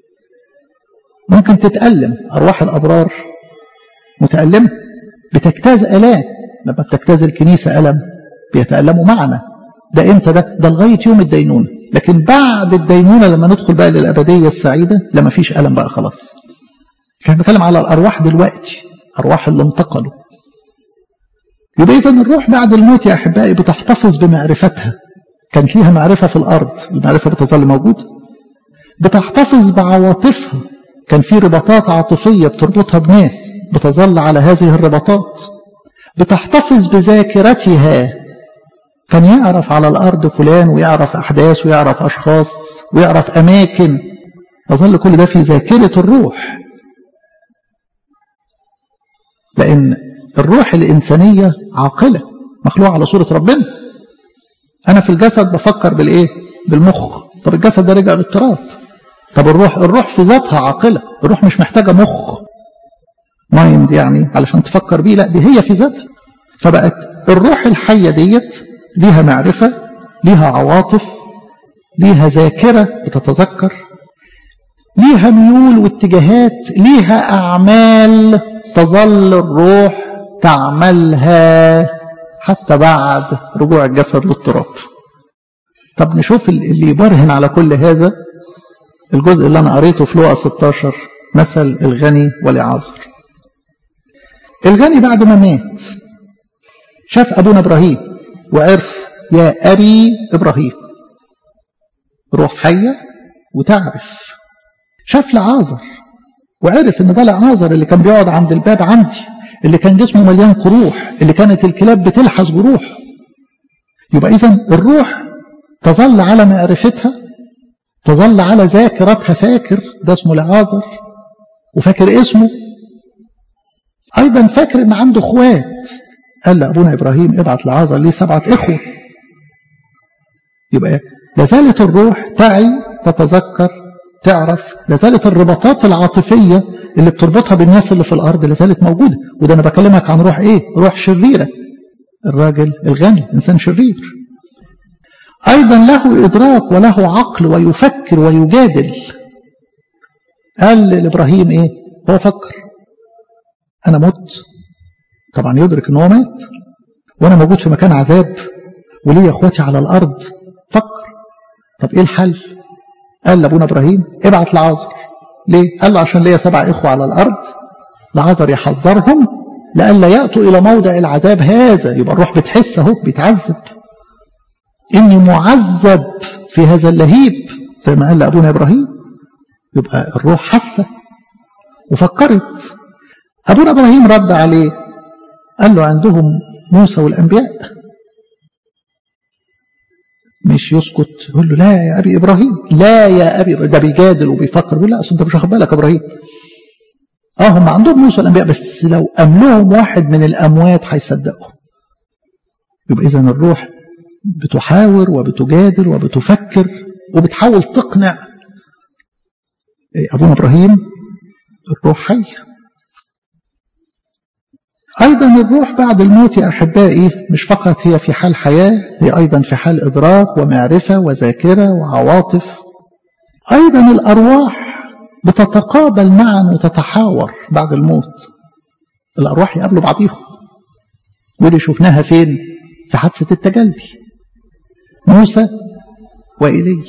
ممكن تتألم أرواح الأبرار متألمة بتجتاز ألام لما بتجتاز الكنيسة ألم بيتألموا معنا ده امتى ده ده لغاية يوم الدينونة لكن بعد الدينونة لما ندخل بقى للأبدية السعيدة لما فيش ألم بقى خلاص كان بتكلم على الأرواح دلوقتي أرواح اللي انتقلوا يبقى إذا الروح بعد الموت يا أحبائي بتحتفظ بمعرفتها كانت ليها معرفة في الأرض المعرفة بتظل موجودة بتحتفظ بعواطفها كان في رباطات عاطفية بتربطها بناس بتظل على هذه الرباطات بتحتفظ بذاكرتها كان يعرف على الأرض فلان ويعرف أحداث ويعرف أشخاص ويعرف أماكن يظل كل ده في ذاكرة الروح لأن الروح الإنسانية عاقلة مخلوقة على صورة ربنا أنا في الجسد بفكر بالإيه؟ بالمخ طب الجسد ده رجع للتراب طب الروح الروح في ذاتها عاقلة الروح مش محتاجة مخ مايند يعني علشان تفكر بيه لا دي هي في ذاتها فبقت الروح الحية ديت ليها معرفة ليها عواطف ليها ذاكرة بتتذكر ليها ميول واتجاهات ليها أعمال تظل الروح تعملها حتى بعد رجوع الجسد للتراب طب نشوف اللي يبرهن على كل هذا الجزء اللي أنا قريته في لوقا 16 مثل الغني والإعاذر الغني بعد ما مات شاف أبونا إبراهيم وعرف يا أبي إبراهيم روح حية وتعرف شاف لعازر وعرف ان ده لعازر اللي كان بيقعد عند الباب عندي اللي كان جسمه مليان قروح اللي كانت الكلاب بتلحس جروحه يبقى اذا الروح تظل على معرفتها تظل على ذاكرتها فاكر ده اسمه لعازر وفاكر اسمه ايضا فاكر ان عنده اخوات قال لابونا ابراهيم ابعت لعازر ليه سبعه اخوه يبقى لازالت الروح تعي تتذكر تعرف لازالت الرباطات العاطفية اللي بتربطها بالناس اللي في الأرض لازالت موجودة وده أنا بكلمك عن روح إيه روح شريرة الراجل الغني إنسان شرير أيضا له إدراك وله عقل ويفكر ويجادل قال لإبراهيم إيه هو فكر أنا مت طبعا يدرك إن هو مات وأنا موجود في مكان عذاب وليا إخواتي على الأرض فكر طب إيه الحل قال لابونا ابراهيم ابعت لعازر ليه قال له عشان ليا سبع اخوه على الارض لعازر يحذرهم لئلا ياتوا الى موضع العذاب هذا يبقى الروح بتحس اهو بيتعذب اني معذب في هذا اللهيب زي ما قال لابونا ابراهيم يبقى الروح حاسه وفكرت ابونا ابراهيم رد عليه قال له عندهم موسى والانبياء مش يسكت يقول له لا يا ابي ابراهيم لا يا ابي ده بيجادل وبيفكر يقول لا اصل انت مش واخد بالك ابراهيم اه هم عندهم موسى الانبياء بس لو املهم واحد من الاموات هيصدقوا يبقى اذا الروح بتحاور وبتجادل وبتفكر وبتحاول تقنع ابونا ابراهيم الروح حي أيضا الروح بعد الموت يا أحبائي مش فقط هي في حال حياة هي أيضا في حال إدراك ومعرفة وذاكرة وعواطف أيضا الأرواح بتتقابل معا وتتحاور بعد الموت الأرواح يقابلوا بعضيهم ودي شفناها فين في حادثة التجلي موسى وإيلي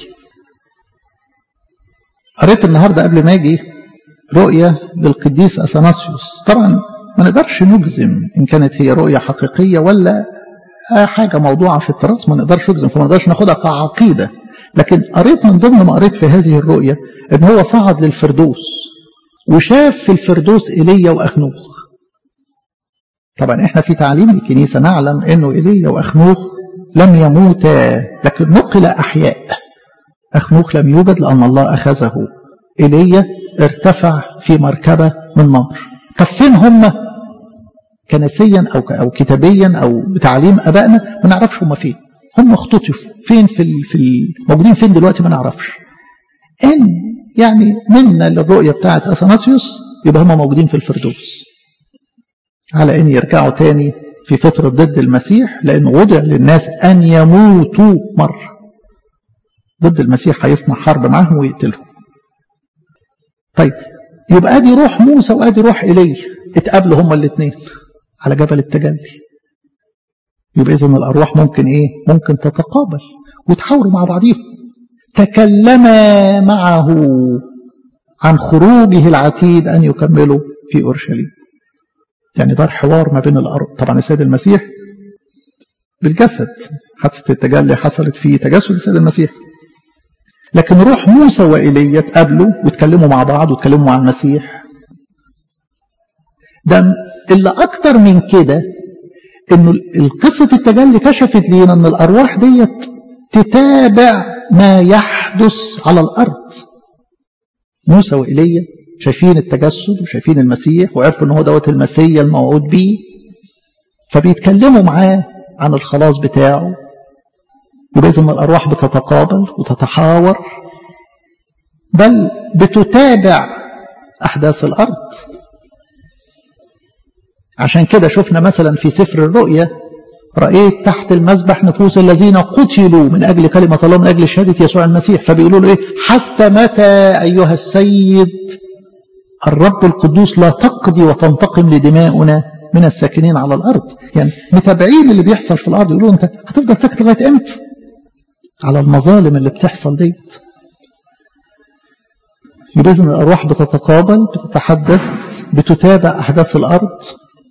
قريت النهاردة قبل ما أجي رؤية للقديس أثناسيوس طبعا ما نقدرش نجزم إن كانت هي رؤية حقيقية ولا حاجة موضوعة في التراث ما نقدرش نجزم فما نقدرش ناخدها كعقيدة لكن قريت من ضمن ما قريت في هذه الرؤية ان هو صعد للفردوس وشاف في الفردوس ايليا واخنوخ طبعا احنا في تعليم الكنيسة نعلم انه ايليا واخنوخ لم يموتا لكن نقل احياء اخنوخ لم يوجد لان الله اخذه ايليا ارتفع في مركبة من نار طب فين هم كنسيا او او كتابيا او بتعليم ابائنا ما نعرفش هم فين هم اختطفوا فين في ال في ال موجودين فين دلوقتي ما نعرفش ان يعني منا للرؤيه بتاعت اثناسيوس يبقى هم موجودين في الفردوس على ان يرجعوا تاني في فترة ضد المسيح لأنه وضع للناس أن يموتوا مرة ضد المسيح هيصنع حرب معهم ويقتلهم طيب يبقى ادي روح موسى وادي روح ايليا اتقابلوا هما الاثنين على جبل التجلي يبقى اذا الارواح ممكن ايه ممكن تتقابل وتحاوروا مع بعضيهم تكلما معه عن خروجه العتيد ان يكملوا في اورشليم يعني دار حوار ما بين الارض طبعا السيد المسيح بالجسد حادثه التجلي حصلت في تجسد السيد المسيح لكن روح موسى وإيليا اتقابلوا واتكلموا مع بعض واتكلموا مع المسيح ده اللي أكتر من كده إنه القصة التجلي كشفت لينا إن الأرواح ديت تتابع ما يحدث على الأرض موسى وإيليا شايفين التجسد وشايفين المسيح وعرفوا إن هو دوت المسيا الموعود بيه فبيتكلموا معاه عن الخلاص بتاعه يبقى إذن الأرواح بتتقابل وتتحاور بل بتتابع أحداث الأرض عشان كده شفنا مثلا في سفر الرؤيا رأيت تحت المذبح نفوس الذين قتلوا من أجل كلمة الله من أجل شهادة يسوع المسيح فبيقولوا له إيه حتى متى أيها السيد الرب القدوس لا تقضي وتنتقم لدماؤنا من الساكنين على الأرض يعني متابعين اللي بيحصل في الأرض يقولوا أنت هتفضل ساكت لغاية إمتى على المظالم اللي بتحصل ديت يبقى إذن الأرواح بتتقابل بتتحدث بتتابع أحداث الأرض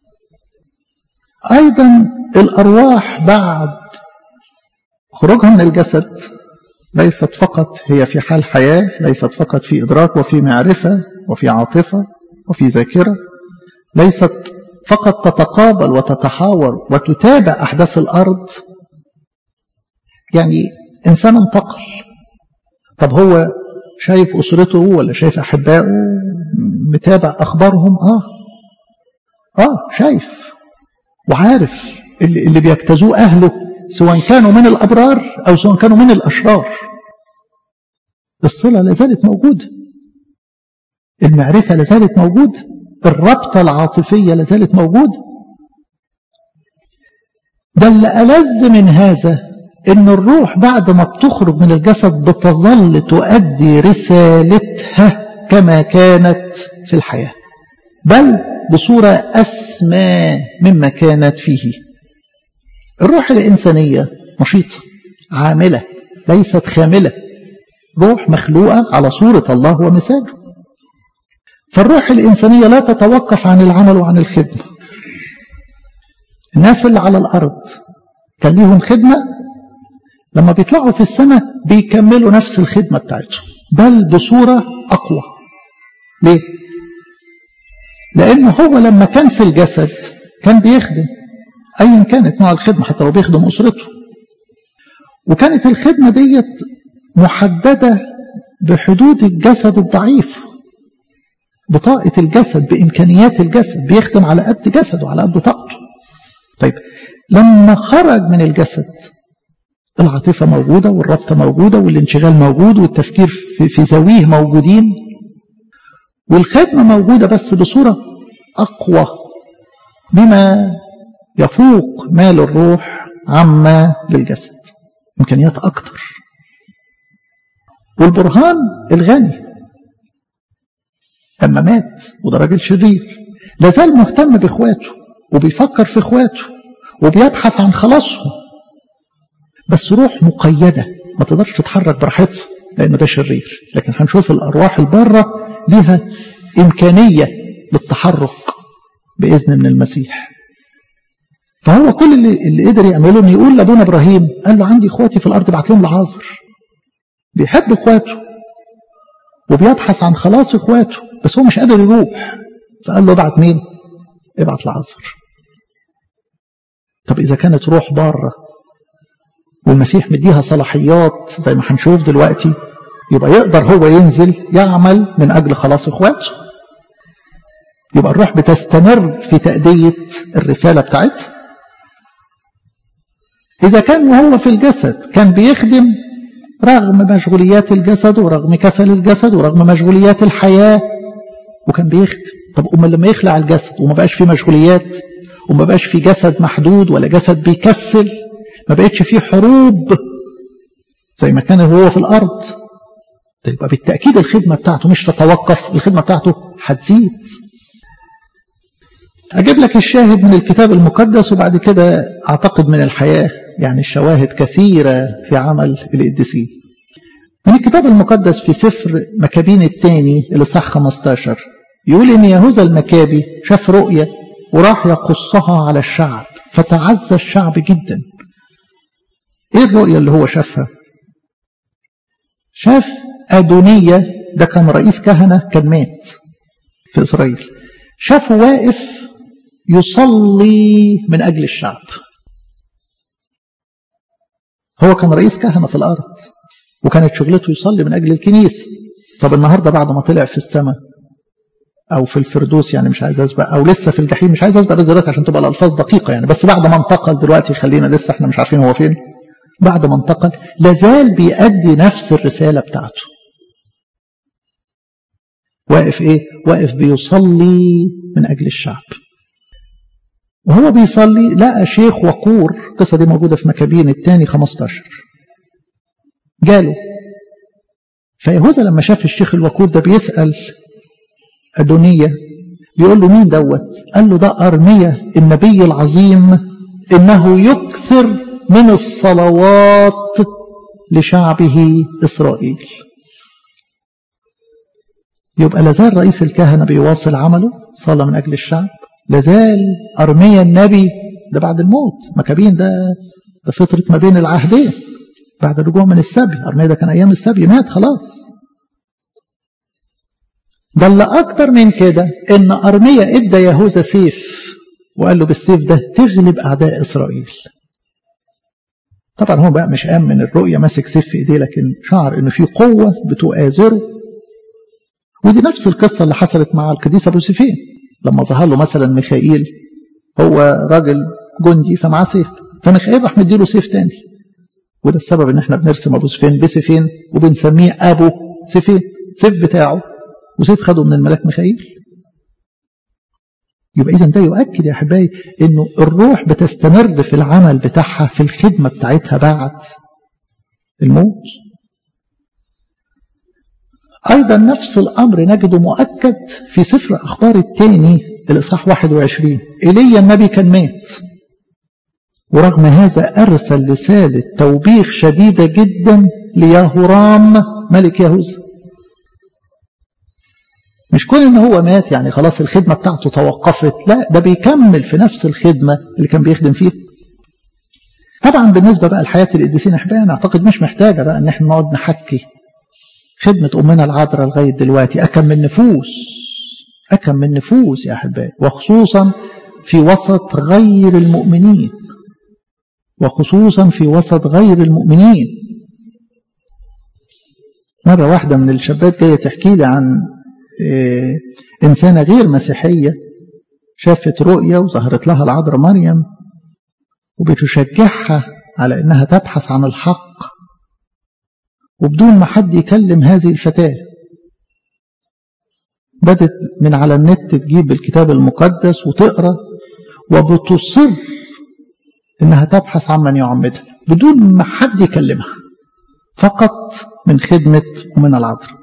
أيضا الأرواح بعد خروجها من الجسد ليست فقط هي في حال حياة ليست فقط في إدراك وفي معرفة وفي عاطفة وفي ذاكرة ليست فقط تتقابل وتتحاور وتتابع أحداث الأرض يعني إنسان انتقل طب هو شايف أسرته ولا شايف أحبائه متابع أخبارهم آه آه شايف وعارف اللي, اللي بيجتازوه أهله سواء كانوا من الأبرار أو سواء كانوا من الأشرار الصلة لازالت موجودة المعرفة لازالت موجودة الربطة العاطفية لازالت موجودة ده اللي ألذ من هذا إن الروح بعد ما بتخرج من الجسد بتظل تؤدي رسالتها كما كانت في الحياة بل بصورة أسمى مما كانت فيه الروح الإنسانية نشيطة عاملة ليست خاملة روح مخلوقة على صورة الله ومثاله فالروح الإنسانية لا تتوقف عن العمل وعن الخدمة الناس اللي على الأرض كان ليهم خدمة لما بيطلعوا في السماء بيكملوا نفس الخدمة بتاعتهم بل بصورة أقوى ليه؟ لأنه هو لما كان في الجسد كان بيخدم أيا كانت نوع الخدمة حتى لو بيخدم أسرته وكانت الخدمة ديت محددة بحدود الجسد الضعيف بطاقة الجسد بإمكانيات الجسد بيخدم على قد جسده على قد طاقته طيب لما خرج من الجسد العاطفة موجودة والربطة موجودة والانشغال موجود والتفكير في, في زاويه موجودين والخدمة موجودة بس بصورة أقوى بما يفوق ما للروح عما للجسد إمكانيات أكتر والبرهان الغني لما مات وده راجل شرير لازال مهتم بإخواته وبيفكر في إخواته وبيبحث عن خلاصهم بس روح مقيدة ما تقدرش تتحرك براحتها لأنه ده شرير لكن هنشوف الأرواح البارة ليها إمكانية للتحرك بإذن من المسيح فهو كل اللي, اللي قدر يعمله انه يقول لابونا ابراهيم قال له عندي اخواتي في الارض ابعت لهم لعازر بيحب اخواته وبيبحث عن خلاص اخواته بس هو مش قادر يروح فقال له ابعت مين ابعت لعازر طب اذا كانت روح باره والمسيح مديها صلاحيات زي ما هنشوف دلوقتي يبقى يقدر هو ينزل يعمل من اجل خلاص اخواته يبقى الروح بتستمر في تأدية الرسالة بتاعتها إذا كان وهو في الجسد كان بيخدم رغم مشغوليات الجسد ورغم كسل الجسد ورغم مشغوليات الحياة وكان بيخدم طب أما لما يخلع الجسد وما بقاش فيه مشغوليات وما بقاش فيه جسد محدود ولا جسد بيكسل ما بقتش فيه حروب زي ما كان هو في الأرض يبقى بالتأكيد الخدمة بتاعته مش تتوقف الخدمة بتاعته هتزيد أجيب لك الشاهد من الكتاب المقدس وبعد كده أعتقد من الحياة يعني الشواهد كثيرة في عمل القديسين من الكتاب المقدس في سفر مكابين الثاني الإصحاح 15 يقول إن يهوذا المكابي شاف رؤية وراح يقصها على الشعب فتعزى الشعب جدا إيه الرؤية اللي هو شافها شاف أدونية ده كان رئيس كهنة كان مات في إسرائيل شافه واقف يصلي من أجل الشعب هو كان رئيس كهنة في الأرض وكانت شغلته يصلي من أجل الكنيسة طب النهاردة بعد ما طلع في السماء أو في الفردوس يعني مش عايز أسبق أو لسه في الجحيم مش عايز أسبق بالذات عشان تبقى الألفاظ دقيقة يعني بس بعد ما انتقل دلوقتي خلينا لسه احنا مش عارفين هو فين بعد ما انتقل لازال بيأدي نفس الرسالة بتاعته واقف ايه واقف بيصلي من أجل الشعب وهو بيصلي لقى شيخ وقور القصة دي موجودة في مكابين الثاني 15 جاله فيهوذا لما شاف الشيخ الوقور ده بيسأل أدونية بيقول له مين دوت قال له ده أرمية النبي العظيم إنه يكثر من الصلوات لشعبه إسرائيل يبقى لازال رئيس الكهنة بيواصل عمله صلى من أجل الشعب لازال أرميا النبي ده بعد الموت مكابين ده ده فترة ما بين العهدين بعد الرجوع من السبي أرميا ده كان أيام السبي مات خلاص ده اللي أكتر من كده إن أرميا إدى يهوذا سيف وقال له بالسيف ده تغلب أعداء إسرائيل طبعا هو بقى مش قام من الرؤية ماسك سيف في إيديه لكن شعر إنه في قوة بتؤازره ودي نفس القصة اللي حصلت مع القديس أبو سيفين لما ظهر له مثلا ميخائيل هو راجل جندي فمعاه سيف فميخائيل راح مديله سيف تاني وده السبب ان احنا بنرسم ابو سيفين بسيفين وبنسميه ابو سيفين سيف بتاعه وسيف خده من الملاك ميخائيل يبقى اذا ده يؤكد يا احبائي انه الروح بتستمر في العمل بتاعها في الخدمه بتاعتها بعد الموت أيضا نفس الأمر نجده مؤكد في سفر أخبار الثاني الإصحاح 21 إيليا النبي كان مات ورغم هذا أرسل رسالة توبيخ شديدة جدا ليهورام ملك يهوذا مش كون ان هو مات يعني خلاص الخدمة بتاعته توقفت لا ده بيكمل في نفس الخدمة اللي كان بيخدم فيها طبعا بالنسبة بقى لحياة القديسين احبائي اعتقد مش محتاجة بقى ان احنا نقعد نحكي خدمة أمنا العذراء لغاية دلوقتي أكم من نفوس أكم من نفوس يا أحبائي وخصوصا في وسط غير المؤمنين وخصوصا في وسط غير المؤمنين مرة واحدة من الشابات جاية تحكي لي عن إيه إنسانة غير مسيحية شافت رؤية وظهرت لها العذراء مريم وبتشجعها على إنها تبحث عن الحق وبدون ما حد يكلم هذه الفتاة بدت من على النت تجيب الكتاب المقدس وتقرأ وبتصر إنها تبحث عن من يعمدها بدون ما حد يكلمها فقط من خدمة ومن العذراء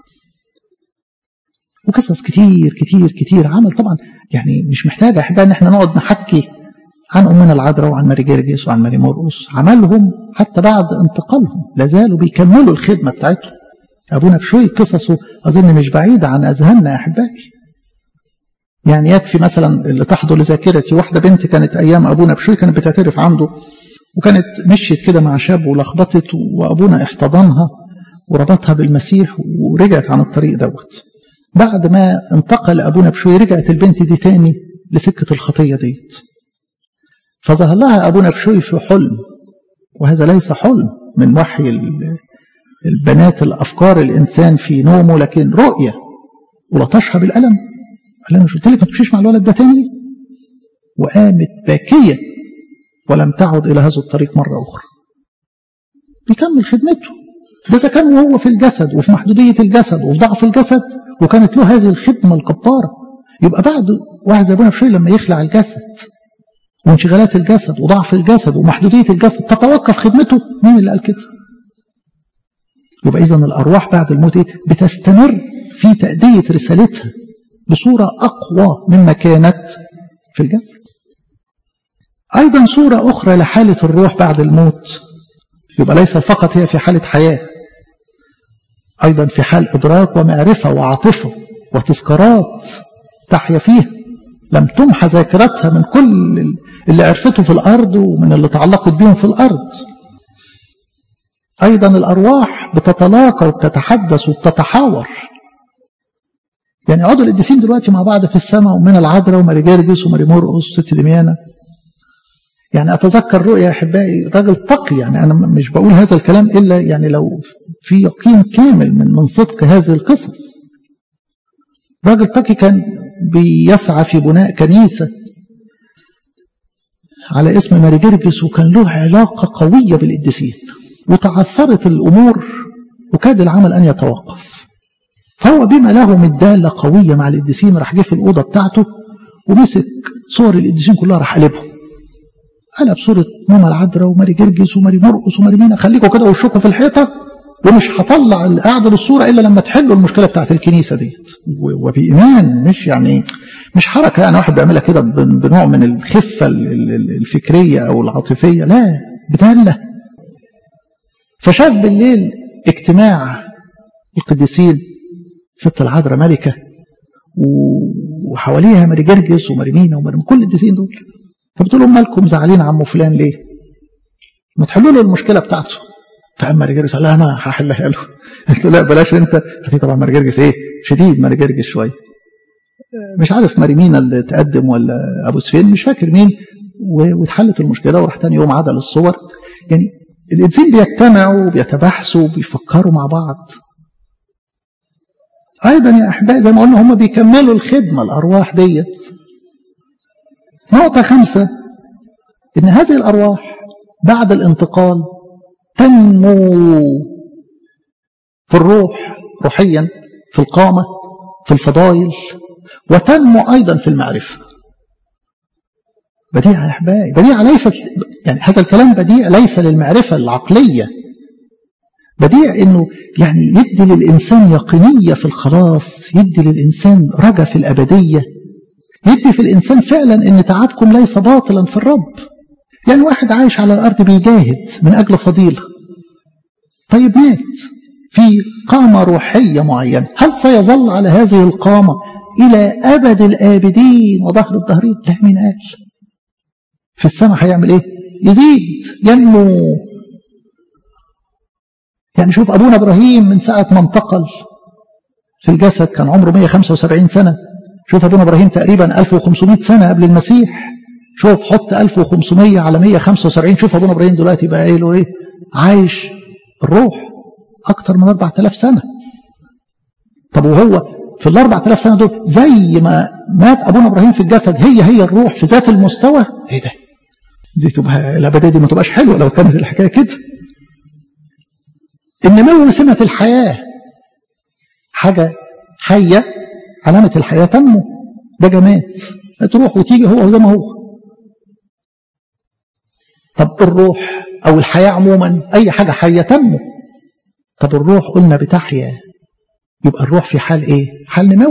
وقصص كتير كتير كتير عمل طبعا يعني مش محتاجة أحبها إن احنا نقعد نحكي عن أمنا العذراء وعن ماري جرجس وعن ماري مرقس عملهم حتى بعد انتقالهم لازالوا بيكملوا الخدمة بتاعتهم أبونا بشوي قصصه أظن مش بعيدة عن أذهاننا يا أحبائي يعني يكفي مثلا اللي تحضر لذاكرتي واحدة بنت كانت أيام أبونا بشوي كانت بتعترف عنده وكانت مشيت كده مع شاب ولخبطت وأبونا احتضنها وربطها بالمسيح ورجعت عن الطريق دوت بعد ما انتقل أبونا بشوي رجعت البنت دي تاني لسكة الخطية ديت فظهر لها أبونا بشوي في حلم وهذا ليس حلم من وحي البنات الأفكار الإنسان في نومه لكن رؤية ولطشها بالألم قال لها مش قلت لك ما تمشيش مع الولد ده تاني وقامت باكية ولم تعد إلى هذا الطريق مرة أخرى بيكمل خدمته ده إذا كان وهو في الجسد وفي محدودية الجسد وفي ضعف الجسد وكانت له هذه الخدمة الجبارة يبقى بعد واحد زي ابونا بشير لما يخلع الجسد وانشغالات الجسد وضعف الجسد ومحدودية الجسد تتوقف خدمته مين اللي قال كده يبقى إذا الأرواح بعد الموت إيه؟ بتستمر في تأدية رسالتها بصورة أقوى مما كانت في الجسد أيضا صورة أخرى لحالة الروح بعد الموت يبقى ليس فقط هي في حالة حياة أيضا في حال إدراك ومعرفة وعاطفة وتذكارات تحيا فيها لم تمحى ذاكرتها من كل اللي عرفته في الأرض ومن اللي تعلقت بهم في الأرض أيضا الأرواح بتتلاقى وبتتحدث وبتتحاور يعني عضو القديسين دلوقتي مع بعض في السماء ومن العذراء وماري جرجس وماري مرقس وست دميانة يعني أتذكر رؤيا أحبائي راجل تقي يعني أنا مش بقول هذا الكلام إلا يعني لو في يقين كامل من من صدق هذه القصص راجل تقي كان بيسعى في بناء كنيسة على اسم ماري جرجس وكان له علاقة قوية بالقديسين وتعثرت الأمور وكاد العمل أن يتوقف فهو بما له من دالة قوية مع القديسين راح جه في الأوضة بتاعته ومسك صور القديسين كلها راح قلبهم قلب صورة ماما العذراء وماري جرجس وماري مرقس وماري مينا خليكم كده وشكوا في الحيطة ومش هطلع القعدة للصورة إلا لما تحلوا المشكلة بتاعت الكنيسة ديت وبإيمان مش يعني مش حركة يعني واحد بيعملها كده بنوع من الخفة الفكرية أو العاطفية لا بدالة فشاف بالليل اجتماع القديسين ست العذراء ملكة وحواليها ماري جرجس وماري مينا وماري كل القديسين دول فبتقول لهم مالكم زعلانين عمو فلان ليه؟ ما تحلوا له المشكله بتاعته فقام ماري جرجس قال لها انا هحلها له قلت له لا بلاش انت في طبعا ماري جرجس ايه شديد ماري جرجس شويه مش عارف ماري مينا اللي تقدم ولا ابو سفين مش فاكر مين واتحلت المشكله وراح تاني يوم عدل الصور يعني الانسان بيجتمعوا وبيتباحثوا وبيفكروا مع بعض ايضا يا احبائي زي ما قلنا هم بيكملوا الخدمه الارواح ديت نقطة خمسة إن هذه الأرواح بعد الانتقال تنمو في الروح روحيا في القامة في الفضائل وتنمو أيضا في المعرفة بديعة يا أحبائي بديعة ليست يعني هذا الكلام بديع ليس للمعرفة العقلية بديع انه يعني يدي للانسان يقينيه في الخلاص يدي للانسان رجا في الابديه يدي في الإنسان فعلا أن تعبكم ليس باطلا في الرب يعني واحد عايش على الأرض بيجاهد من أجل فضيلة طيب مات في قامة روحية معينة هل سيظل على هذه القامة إلى أبد الآبدين وظهر الظهرين لا مين قال في السماء هيعمل إيه يزيد ينمو يعني شوف أبونا إبراهيم من ساعة ما انتقل في الجسد كان عمره 175 سنة شوف أبونا إبراهيم تقريبا 1500 سنة قبل المسيح شوف حط 1500 على 175 شوف أبونا إبراهيم دلوقتي بقى قايله إيه عايش الروح أكتر من 4000 سنة طب وهو في ال 4000 سنة دول زي ما مات أبونا إبراهيم في الجسد هي هي الروح في ذات المستوى إيه ده دي تبقى الأبدية دي ما تبقاش حلوة لو كانت الحكاية كده النمو سمة الحياة حاجة حية علامة الحياة تنمو ده جماد تروح وتيجي هو زي ما هو طب الروح أو الحياة عموما أي حاجة حية تنمو طب الروح قلنا بتحيا يبقى الروح في حال إيه؟ حال نمو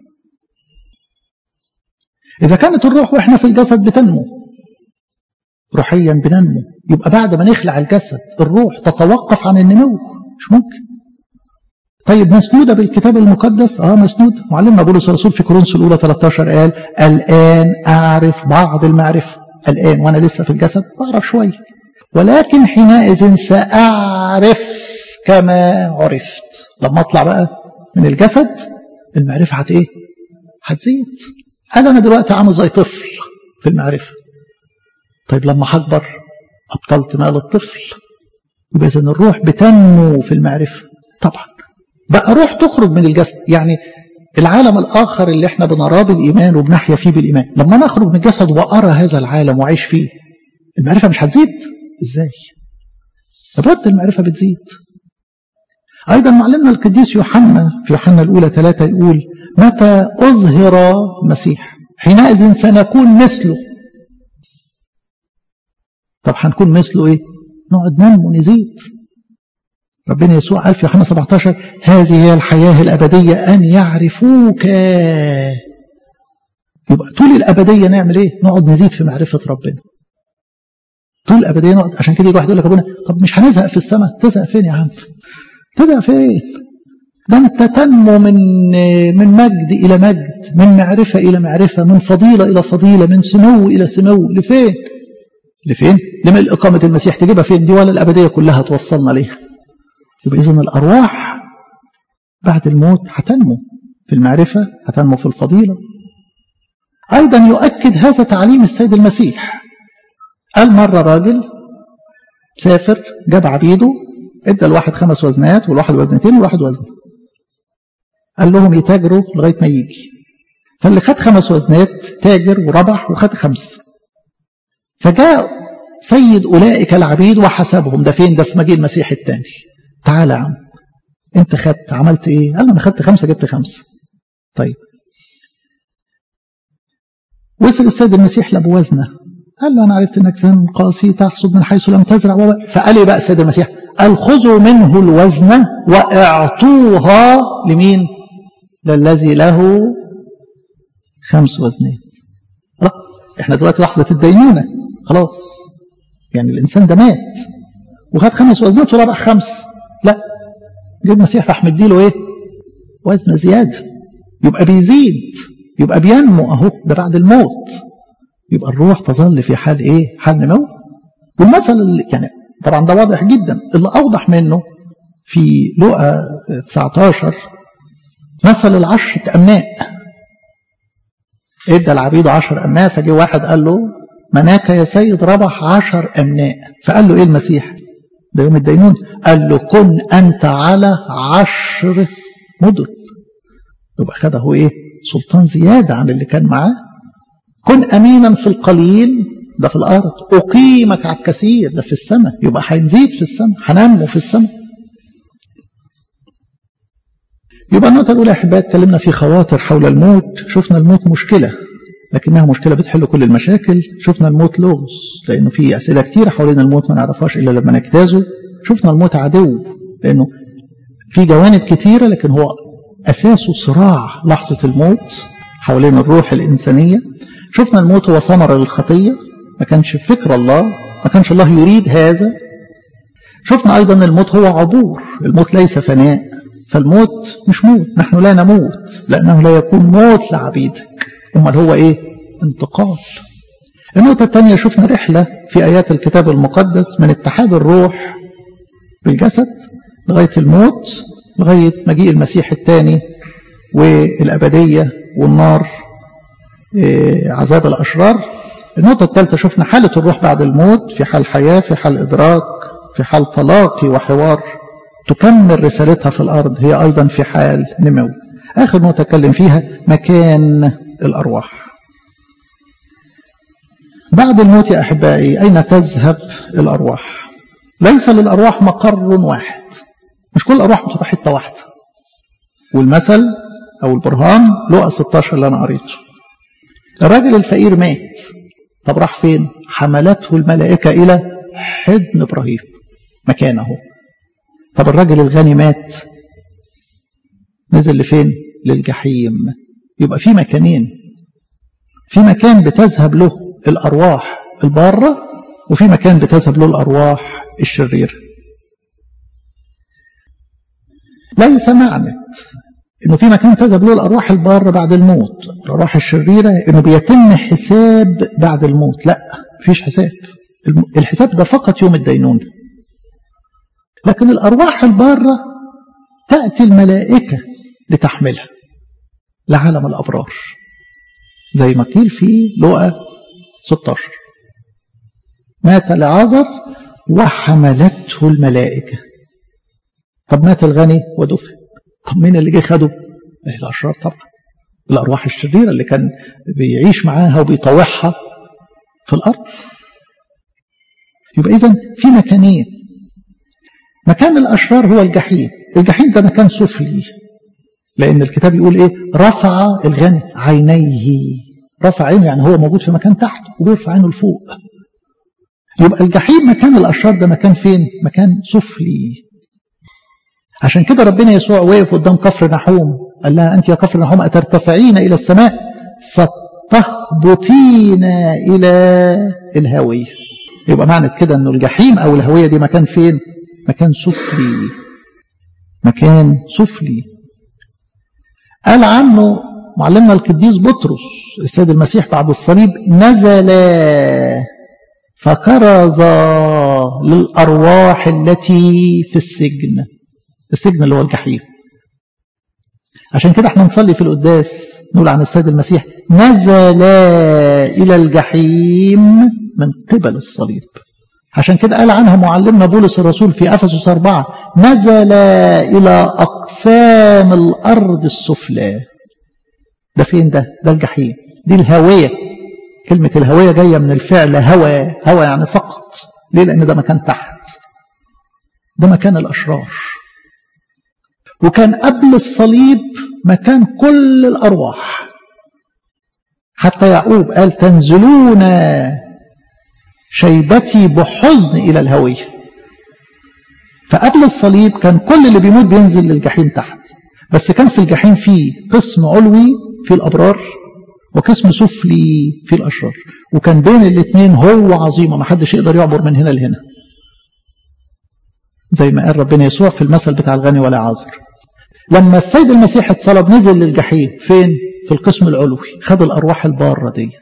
إذا كانت الروح وإحنا في الجسد بتنمو روحيا بننمو يبقى بعد ما نخلع الجسد الروح تتوقف عن النمو مش ممكن طيب مسنودة بالكتاب المقدس اه مسنود معلمنا بولس الرسول في كورنثوس الأولى 13 قال الآن أعرف بعض المعرفة الآن وأنا لسه في الجسد بعرف شوية ولكن حينئذ سأعرف كما عرفت لما أطلع بقى من الجسد المعرفة هت إيه؟ هتزيد قال أنا دلوقتي عامل زي طفل في المعرفة طيب لما هكبر أبطلت مال الطفل يبقى إذا الروح بتنمو في المعرفة طبعا بقى روح تخرج من الجسد يعني العالم الآخر اللي احنا بنراه بالإيمان وبنحيا فيه بالإيمان لما نخرج من الجسد وأرى هذا العالم وأعيش فيه المعرفة مش هتزيد إزاي لابد المعرفة بتزيد أيضا معلمنا القديس يوحنا في يوحنا الأولى ثلاثة يقول متى أظهر المسيح حينئذ سنكون مثله طب هنكون مثله إيه نقعد ننمو نزيد ربنا يسوع قال في يوحنا 17 هذه هي الحياة الأبدية أن يعرفوك يبقى طول الأبدية نعمل إيه؟ نقعد نزيد في معرفة ربنا طول الأبدية نقعد عشان كده الواحد يقول لك أبونا طب مش هنزهق في السماء تزهق فين يا عم؟ تزهق فين؟ ده أنت تنمو من من مجد إلى مجد من معرفة إلى معرفة من فضيلة إلى فضيلة من سمو إلى سمو لفين؟ لفين؟ لملء إقامة المسيح تجيبها فين دي ولا الأبدية كلها توصلنا ليها يبقى إذن الأرواح بعد الموت هتنمو في المعرفة هتنمو في الفضيلة أيضا يؤكد هذا تعليم السيد المسيح قال مرة راجل سافر جاب عبيده ادى الواحد خمس وزنات والواحد وزنتين والواحد وزن قال لهم يتاجروا لغاية ما يجي فاللي خد خمس وزنات تاجر وربح وخد خمس فجاء سيد أولئك العبيد وحسبهم ده فين ده في مجيء المسيح الثاني تعالى يا عم انت خدت عملت ايه قال له انا خدت خمسة جبت خمسة طيب وصل السيد المسيح لابو وزنه قال له انا عرفت انك زن قاسي تحصد من حيث لم تزرع فقال ايه بقى السيد المسيح قال خذوا منه الوزن واعطوها لمين للذي له خمس وزنات احنا دلوقتي لحظة الدينونة خلاص يعني الإنسان ده مات وخد خمس وزنات وربح خمس لا جه المسيح راح مديله ايه وزن زيادة يبقى بيزيد يبقى بينمو اهو ده بعد الموت يبقى الروح تظل في حال ايه حال نمو والمثل اللي يعني طبعا ده واضح جدا اللي اوضح منه في لقا 19 مثل العشرة أمناء ادى العبيد عشر أمناء فجه واحد قال له مناك يا سيد ربح عشر أمناء فقال له إيه المسيح ده يوم الدينون قال له كن أنت على عشر مدن يبقى خده إيه سلطان زيادة عن اللي كان معاه كن أمينا في القليل ده في الأرض أقيمك على الكثير ده في السماء يبقى هنزيد في السماء هننمو في السماء يبقى النقطة الأولى يا أحبائي اتكلمنا في خواطر حول الموت شفنا الموت مشكلة لكنها مشكلة بتحل كل المشاكل شفنا الموت لغز لأنه في أسئلة كتيرة حوالين الموت ما نعرفهاش إلا لما نجتازه شفنا الموت عدو لأنه في جوانب كتيرة لكن هو أساسه صراع لحظة الموت حوالين الروح الإنسانية شفنا الموت هو ثمرة للخطية ما كانش فكر الله ما كانش الله يريد هذا شفنا أيضا الموت هو عبور الموت ليس فناء فالموت مش موت نحن لا نموت لأنه لا يكون موت لعبيدك أمال هو إيه انتقال النقطة الثانية شفنا رحلة في آيات الكتاب المقدس من اتحاد الروح بالجسد لغاية الموت لغاية مجيء المسيح الثاني والأبدية والنار عذاب الأشرار النقطة الثالثة شفنا حالة الروح بعد الموت في حال حياة في حال إدراك في حال تلاقي وحوار تكمل رسالتها في الأرض هي أيضا في حال نمو آخر نقطة أتكلم فيها مكان الأرواح بعد الموت يا أحبائي أين تذهب الأرواح ليس للأرواح مقر واحد مش كل الأرواح بتروح حتة واحدة والمثل أو البرهان لقى 16 اللي أنا قريته الراجل الفقير مات طب راح فين حملته الملائكة إلى حضن إبراهيم مكانه طب الراجل الغني مات نزل لفين للجحيم يبقى في مكانين في مكان بتذهب له الأرواح البارة وفي مكان بتذهب له الأرواح الشريرة ليس معنى انه في مكان تذهب له الارواح الباره بعد الموت الارواح الشريره انه بيتم حساب بعد الموت لا مفيش حساب الحساب ده فقط يوم الدينونه لكن الارواح الباره تاتي الملائكه لتحملها لعالم الابرار زي ما قيل في لقا 16 مات لعازر وحملته الملائكه طب مات الغني ودفن طب مين اللي جه خده؟ الاشرار طبعا الارواح الشريره اللي كان بيعيش معاها وبيطوعها في الارض يبقى اذا في مكانين مكان الاشرار هو الجحيم الجحيم ده مكان سفلي لان الكتاب يقول ايه رفع الغني عينيه رفع عينه يعني هو موجود في مكان تحت وبيرفع عينه لفوق يبقى الجحيم مكان الاشرار ده مكان فين مكان سفلي عشان كده ربنا يسوع وقف قدام كفر نحوم قال لها أنت يا كفر نحوم أترتفعين إلى السماء ستهبطين إلى الهاوية يبقى معنى كده أنه الجحيم أو الهاوية دي مكان فين مكان سفلي مكان سفلي قال عنه معلمنا القديس بطرس السيد المسيح بعد الصليب نزل فكرز للأرواح التي في السجن السجن اللي هو الجحيم عشان كده احنا نصلي في القداس نقول عن السيد المسيح نزل إلى الجحيم من قبل الصليب عشان كده قال عنها معلمنا بولس الرسول في أفسس أربعة نزل إلى أقسام الأرض السفلى ده فين ده؟ ده الجحيم دي الهاوية كلمة الهوية جاية من الفعل هوى هوى يعني سقط ليه؟ لأن ده مكان تحت ده مكان الأشرار وكان قبل الصليب مكان كل الأرواح حتى يعقوب قال تنزلون شيبتي بحزن إلى الهوية فقبل الصليب كان كل اللي بيموت بينزل للجحيم تحت بس كان في الجحيم في قسم علوي في الأبرار وقسم سفلي في الأشرار وكان بين الاثنين هو عظيمة ما حدش يقدر يعبر من هنا لهنا زي ما قال ربنا يسوع في المثل بتاع الغني ولا عازر لما السيد المسيح اتصلب نزل للجحيم فين في القسم العلوي خد الأرواح البارة ديت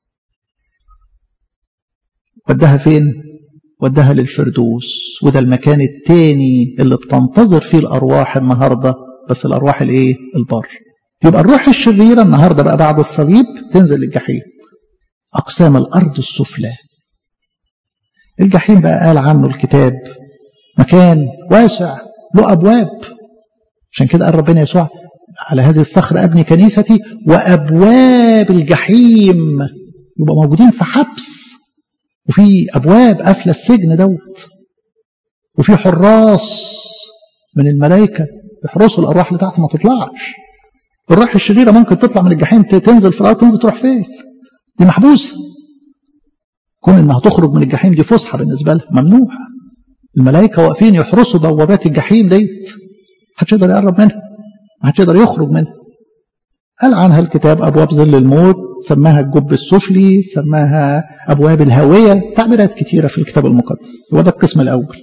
ودها فين ودها للفردوس وده المكان التاني اللي بتنتظر فيه الأرواح النهاردة بس الأرواح الايه البار يبقى الروح الشريرة النهاردة بقى بعد الصليب تنزل للجحيم أقسام الأرض السفلى الجحيم بقى قال عنه الكتاب مكان واسع له أبواب عشان كده قال ربنا يسوع على هذه الصخرة أبني كنيستي وأبواب الجحيم يبقى موجودين في حبس وفي أبواب قافلة السجن دوت وفي حراس من الملائكة يحرسوا الأرواح اللي تحت ما تطلعش الروح الشريرة ممكن تطلع من الجحيم تنزل في الأرض تنزل تروح فين دي محبوسة كون إنها تخرج من الجحيم دي فسحة بالنسبة لها ممنوع الملائكة واقفين يحرسوا بوابات الجحيم ديت محدش يقدر يقرب منها محدش يقدر يخرج منها قال عنها الكتاب أبواب ظل الموت سماها الجب السفلي سماها أبواب الهاوية تعبيرات كتيرة في الكتاب المقدس وده القسم الأول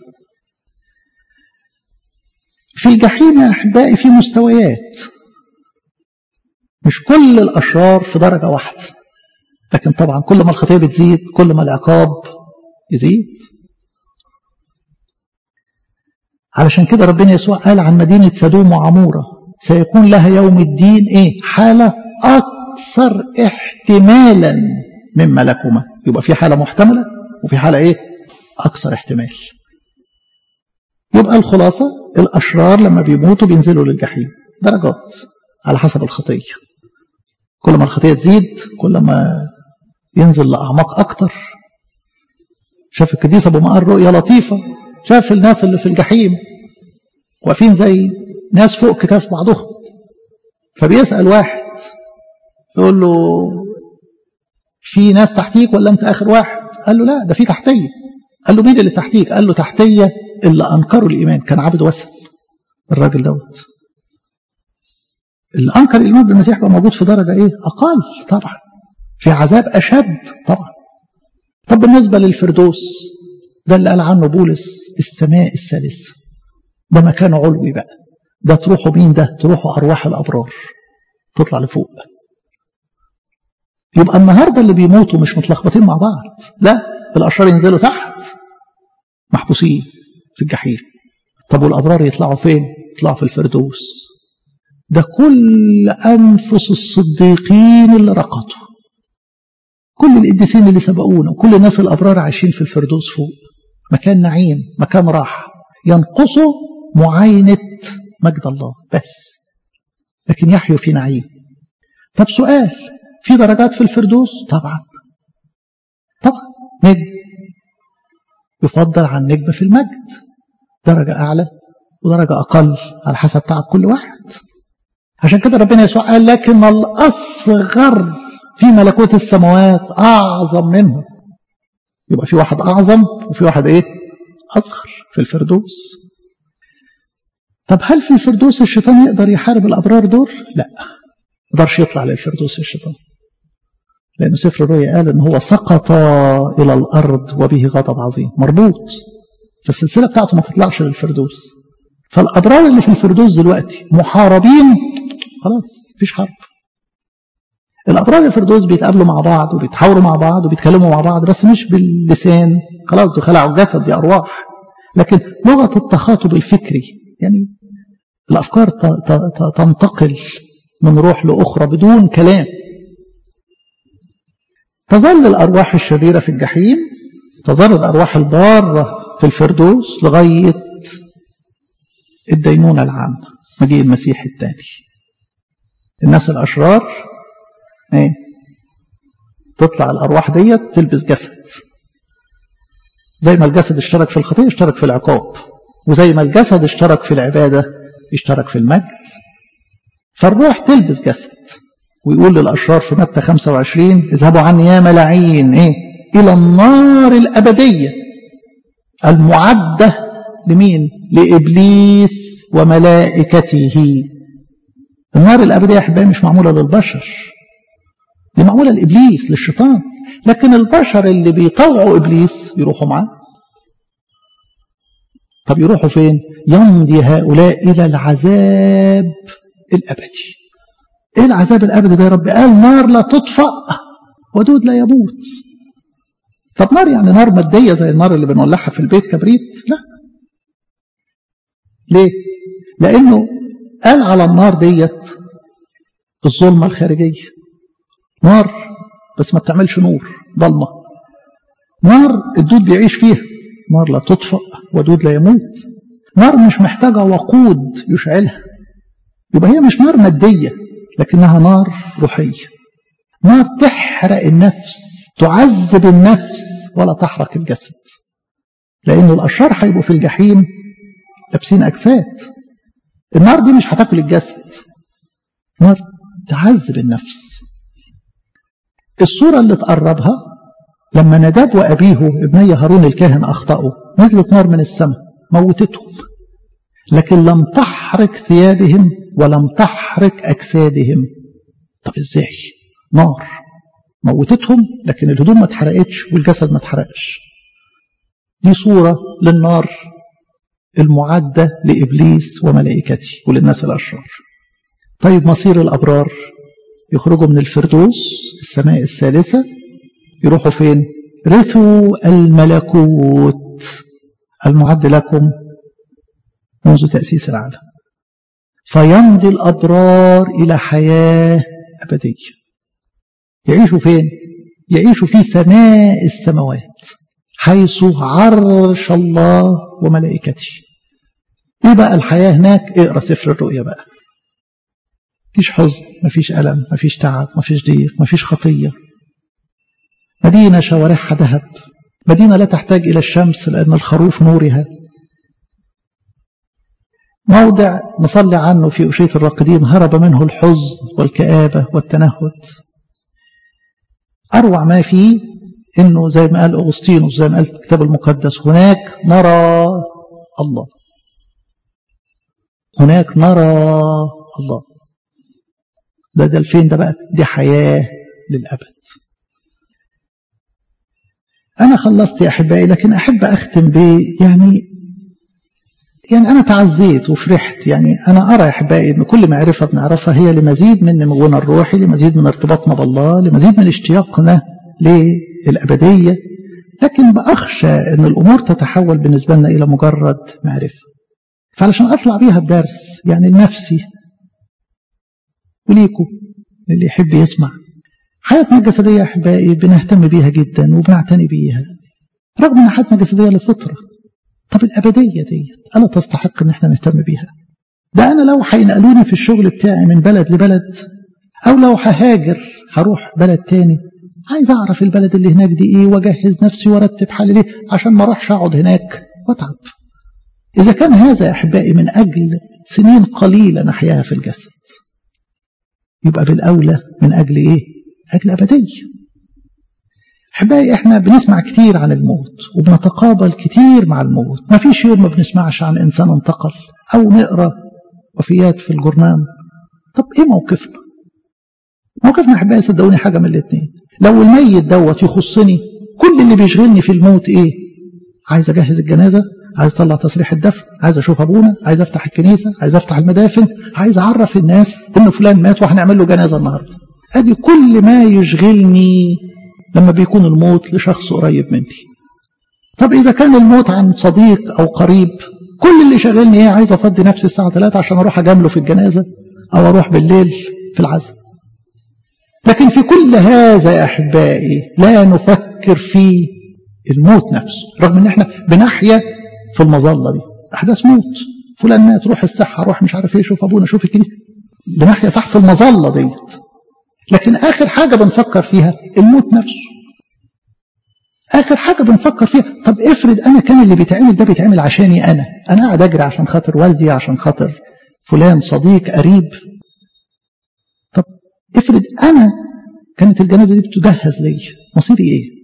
في الجحيم يا أحبائي في مستويات مش كل الأشرار في درجة واحدة لكن طبعا كل ما الخطية بتزيد كل ما العقاب يزيد علشان كده ربنا يسوع قال عن مدينة سدوم وعمورة سيكون لها يوم الدين ايه حالة أكثر احتمالا مما لكما يبقى في حالة محتملة وفي حالة ايه أكثر احتمال يبقى الخلاصة الأشرار لما بيموتوا بينزلوا للجحيم درجات على حسب الخطية كل ما الخطية تزيد كل ما ينزل لأعماق أكتر شاف القديس أبو مقر رؤية لطيفة شاف الناس اللي في الجحيم واقفين زي ناس فوق كتاف بعضهم فبيسأل واحد يقول له في ناس تحتيك ولا انت اخر واحد قال له لا ده في تحتيه قال له مين اللي تحتيك قال له تحتيه اللي انكروا الايمان كان عبد وثن الراجل دوت اللي انكر الايمان بالمسيح بقى موجود في درجه ايه اقل طبعا في عذاب اشد طبعا طب بالنسبه للفردوس ده اللي قال عنه بولس السماء الثالثه ده مكان علوي بقى ده تروحوا مين ده تروحوا أرواح الأبرار تطلع لفوق يبقى النهاردة اللي بيموتوا مش متلخبطين مع بعض لا الأشرار ينزلوا تحت محبوسين في الجحيم طب والأبرار يطلعوا فين يطلعوا في الفردوس ده كل أنفس الصديقين اللي رقطوا كل القديسين اللي سبقونا وكل الناس الأبرار عايشين في الفردوس فوق مكان نعيم مكان راحة ينقصوا معاينة مجد الله بس لكن يحيوا في نعيم طب سؤال في درجات في الفردوس طبعا طبعا نجم يفضل عن نجم في المجد درجة أعلى ودرجة أقل على حسب تعب كل واحد عشان كده ربنا يسوع قال لكن الأصغر في ملكوت السماوات أعظم منه يبقى في واحد أعظم وفي واحد إيه أصغر في الفردوس طب هل في الفردوس الشيطان يقدر يحارب الأبرار دول لا يقدرش يطلع للفردوس الشيطان لأن سفر الرؤيا قال إن هو سقط إلى الأرض وبه غضب عظيم مربوط فالسلسلة بتاعته ما تطلعش للفردوس فالأبرار اللي في الفردوس دلوقتي محاربين خلاص مفيش حرب الأبرار الفردوس بيتقابلوا مع بعض وبيتحاوروا مع بعض وبيتكلموا مع بعض بس مش باللسان خلاص دول خلعوا الجسد دي أرواح لكن لغة التخاطب الفكري يعني الأفكار تنتقل من روح لأخرى بدون كلام تظل الأرواح الشريرة في الجحيم تظل الأرواح البارة في الفردوس لغاية الدينونة العامة مجيء المسيح الثاني الناس الأشرار ايه تطلع الأرواح ديت تلبس جسد زي ما الجسد اشترك في الخطيئة اشترك في العقاب وزي ما الجسد اشترك في العبادة اشترك في المجد فالروح تلبس جسد ويقول للأشرار في متى 25 اذهبوا عني يا ملاعين ايه إلى النار الأبدية المعدة لمين لإبليس وملائكته النار الأبدية يا أحبائي مش معمولة للبشر دي معمولة لإبليس للشيطان لكن البشر اللي بيطوعوا إبليس يروحوا معاه طب يروحوا فين يمضي هؤلاء إلى العذاب الأبدي إيه العذاب الأبدي ده يا رب قال نار لا تطفأ ودود لا يموت طب نار يعني نار مادية زي النار اللي بنولعها في البيت كبريت لا ليه لأنه قال على النار ديت الظلمة الخارجية نار بس ما بتعملش نور ضلمة نار الدود بيعيش فيها نار لا تطفأ ودود لا يموت نار مش محتاجة وقود يشعلها يبقى هي مش نار مادية لكنها نار روحية نار تحرق النفس تعذب النفس ولا تحرق الجسد لأن الأشرار هيبقوا في الجحيم لابسين أجساد النار دي مش هتاكل الجسد نار تعذب النفس الصورة اللي تقربها لما نداب وأبيه ابني هارون الكاهن أخطأوا نزلت نار من السماء موتتهم لكن لم تحرق ثيابهم ولم تحرق أجسادهم طب إزاي نار موتتهم لكن الهدوم ما اتحرقتش والجسد ما اتحرقش دي صورة للنار المعدة لإبليس وملائكته وللناس الأشرار طيب مصير الأبرار يخرجوا من الفردوس السماء الثالثة يروحوا فين رثوا الملكوت المعد لكم منذ تأسيس العالم فيمضي الأبرار إلى حياة أبدية يعيشوا فين يعيشوا في سماء السماوات حيث عرش الله وملائكته ايه بقى الحياة هناك اقرا سفر الرؤيا بقى مفيش حزن مفيش ألم مفيش تعب مفيش ضيق مفيش خطية مدينة شوارعها ذهب مدينة لا تحتاج إلى الشمس لأن الخروف نورها موضع نصلي عنه في أشية الراقدين هرب منه الحزن والكآبة والتنهد أروع ما فيه إنه زي ما قال أغسطينوس زي ما قال الكتاب المقدس هناك نرى الله هناك نرى الله ده ده الفين ده بقى دي حياة للأبد أنا خلصت يا أحبائي لكن أحب أختم ب يعني يعني أنا تعزيت وفرحت يعني أنا أرى يا أحبائي أن كل معرفة بنعرفها هي لمزيد من نمونا الروحي لمزيد من ارتباطنا بالله لمزيد من اشتياقنا للأبدية لكن بأخشى أن الأمور تتحول بالنسبة لنا إلى مجرد معرفة فعلشان أطلع بيها بدرس يعني لنفسي وليكم اللي يحب يسمع حياتنا الجسدية يا أحبائي بنهتم بيها جدا وبنعتني بيها رغم أن حياتنا الجسدية للفطرة طب الأبدية ديت ألا تستحق أن احنا نهتم بيها ده أنا لو هينقلوني في الشغل بتاعي من بلد لبلد أو لو ههاجر هروح بلد تاني عايز أعرف البلد اللي هناك دي إيه وأجهز نفسي وأرتب حالي ليه عشان ما أروحش أقعد هناك وأتعب إذا كان هذا يا أحبائي من أجل سنين قليلة نحياها في الجسد يبقى بالأولى من أجل إيه؟ أجل أبدية أحبائي إحنا بنسمع كتير عن الموت وبنتقابل كتير مع الموت ما فيش يوم ما بنسمعش عن إنسان انتقل أو نقرأ وفيات في الجرنان طب إيه موقفنا؟ موقفنا أحبائي صدقوني حاجة من الاتنين لو الميت دوت يخصني كل اللي بيشغلني في الموت إيه؟ عايز أجهز الجنازة عايز اطلع تصريح الدفن عايز اشوف ابونا عايز افتح الكنيسه عايز افتح المدافن عايز اعرف الناس ان فلان مات وهنعمل له جنازه النهارده ادي كل ما يشغلني لما بيكون الموت لشخص قريب مني طب اذا كان الموت عن صديق او قريب كل اللي شاغلني ايه عايز افضي نفسي الساعه 3 عشان اروح اجامله في الجنازه او اروح بالليل في العزاء لكن في كل هذا يا احبائي لا نفكر في الموت نفسه رغم ان احنا بنحيا في المظله دي احداث موت فلان مات روح الصحه روح مش عارف ايه شوف ابونا شوف الكنيسه بنحيا تحت المظله ديت لكن اخر حاجه بنفكر فيها الموت نفسه اخر حاجه بنفكر فيها طب افرض انا كان اللي بيتعمل ده بيتعمل عشاني انا انا قاعد اجري عشان خاطر والدي عشان خاطر فلان صديق قريب طب افرض انا كانت الجنازه دي بتجهز لي مصيري ايه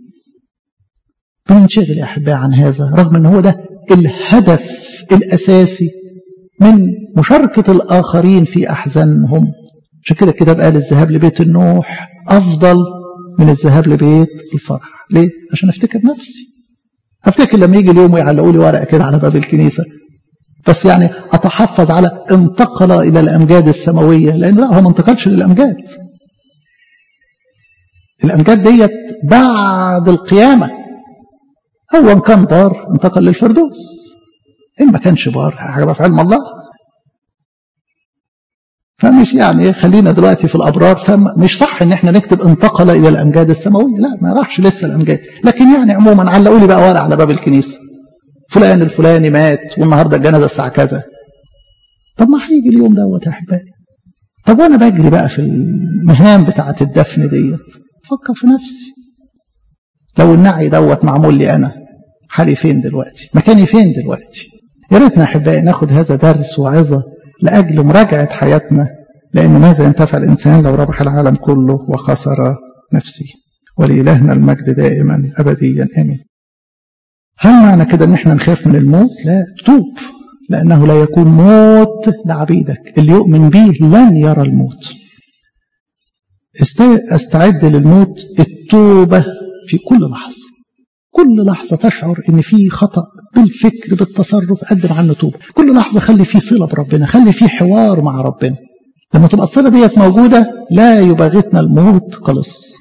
بننشغل يا احبائي عن هذا رغم ان هو ده الهدف الاساسي من مشاركه الاخرين في احزانهم عشان كده الكتاب قال الذهاب لبيت النوح افضل من الذهاب لبيت الفرح ليه عشان افتكر نفسي افتكر لما يجي اليوم ويعلقوا لي ورقه كده على باب الكنيسه بس يعني اتحفظ على انتقل الى الامجاد السماويه لان لا هو ما انتقلش للامجاد الامجاد ديت بعد القيامه هو ان كان بار انتقل للفردوس ان ما كانش بار حاجه في علم الله فمش يعني خلينا دلوقتي في الابرار فمش صح ان احنا نكتب انتقل الى الامجاد السماويه لا ما راحش لسه الامجاد لكن يعني عموما علقوا لي بقى ورقه على باب الكنيسه فلان الفلاني مات والنهارده الجنازه الساعه كذا طب ما هيجي اليوم دوت يا احبائي طب وانا بجري بقى في المهام بتاعه الدفن ديت فكر في نفسي لو النعي دوت معمول لي انا حالي فين دلوقتي مكاني فين دلوقتي يا ريتنا احبائي ناخد هذا درس وعظه لاجل مراجعه حياتنا لان ماذا ينتفع الانسان لو ربح العالم كله وخسر نفسه ولإلهنا المجد دائما ابديا امين هل معنى كده ان احنا نخاف من الموت لا توب لانه لا يكون موت لعبيدك اللي يؤمن به لن يرى الموت استعد للموت التوبه في كل لحظه كل لحظة تشعر إن في خطأ بالفكر بالتصرف قدم عنه توبة كل لحظة خلي في صلة بربنا خلي في حوار مع ربنا لما تبقى الصلة ديت موجودة لا يباغتنا الموت خلص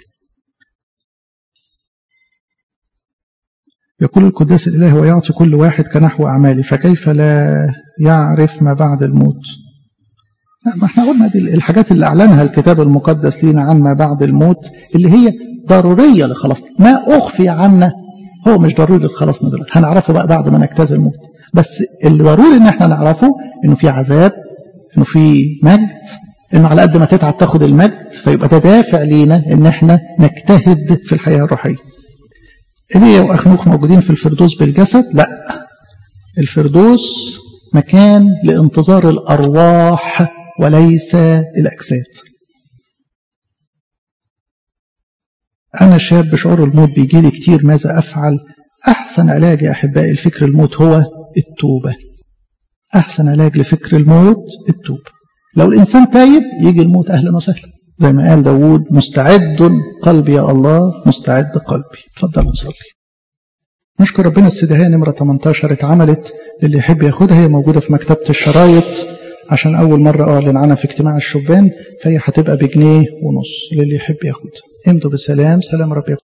يقول القداس الإلهي ويعطي كل واحد كنحو أعماله فكيف لا يعرف ما بعد الموت لا ما احنا قلنا دي الحاجات اللي أعلنها الكتاب المقدس لينا عن ما بعد الموت اللي هي ضرورية لخلاصنا ما أخفي عنا هو مش ضروري لخلاصنا دلوقتي هنعرفه بقى بعد ما نجتاز الموت بس اللي ضروري ان احنا نعرفه انه في عذاب انه في مجد انه على قد ما تتعب تاخد المجد فيبقى ده دافع لينا ان احنا نجتهد في الحياه الروحيه. ايليا واخنوخ موجودين في الفردوس بالجسد؟ لا. الفردوس مكان لانتظار الارواح وليس الاجساد. أنا شاب بشعور الموت بيجي لي كتير ماذا أفعل أحسن علاج يا أحبائي لفكر الموت هو التوبة أحسن علاج لفكر الموت التوبة لو الإنسان تايب يجي الموت أهلا وسهلا زي ما قال داود مستعد قلبي يا الله مستعد قلبي تفضل نصلي نشكر ربنا السداهية نمرة 18 اتعملت للي يحب ياخدها هي موجودة في مكتبة الشرايط عشان أول مرة أعلن عنها في اجتماع الشبان فهي هتبقى بجنيه ونص للي يحب ياخدها امضوا بالسلام سلام رب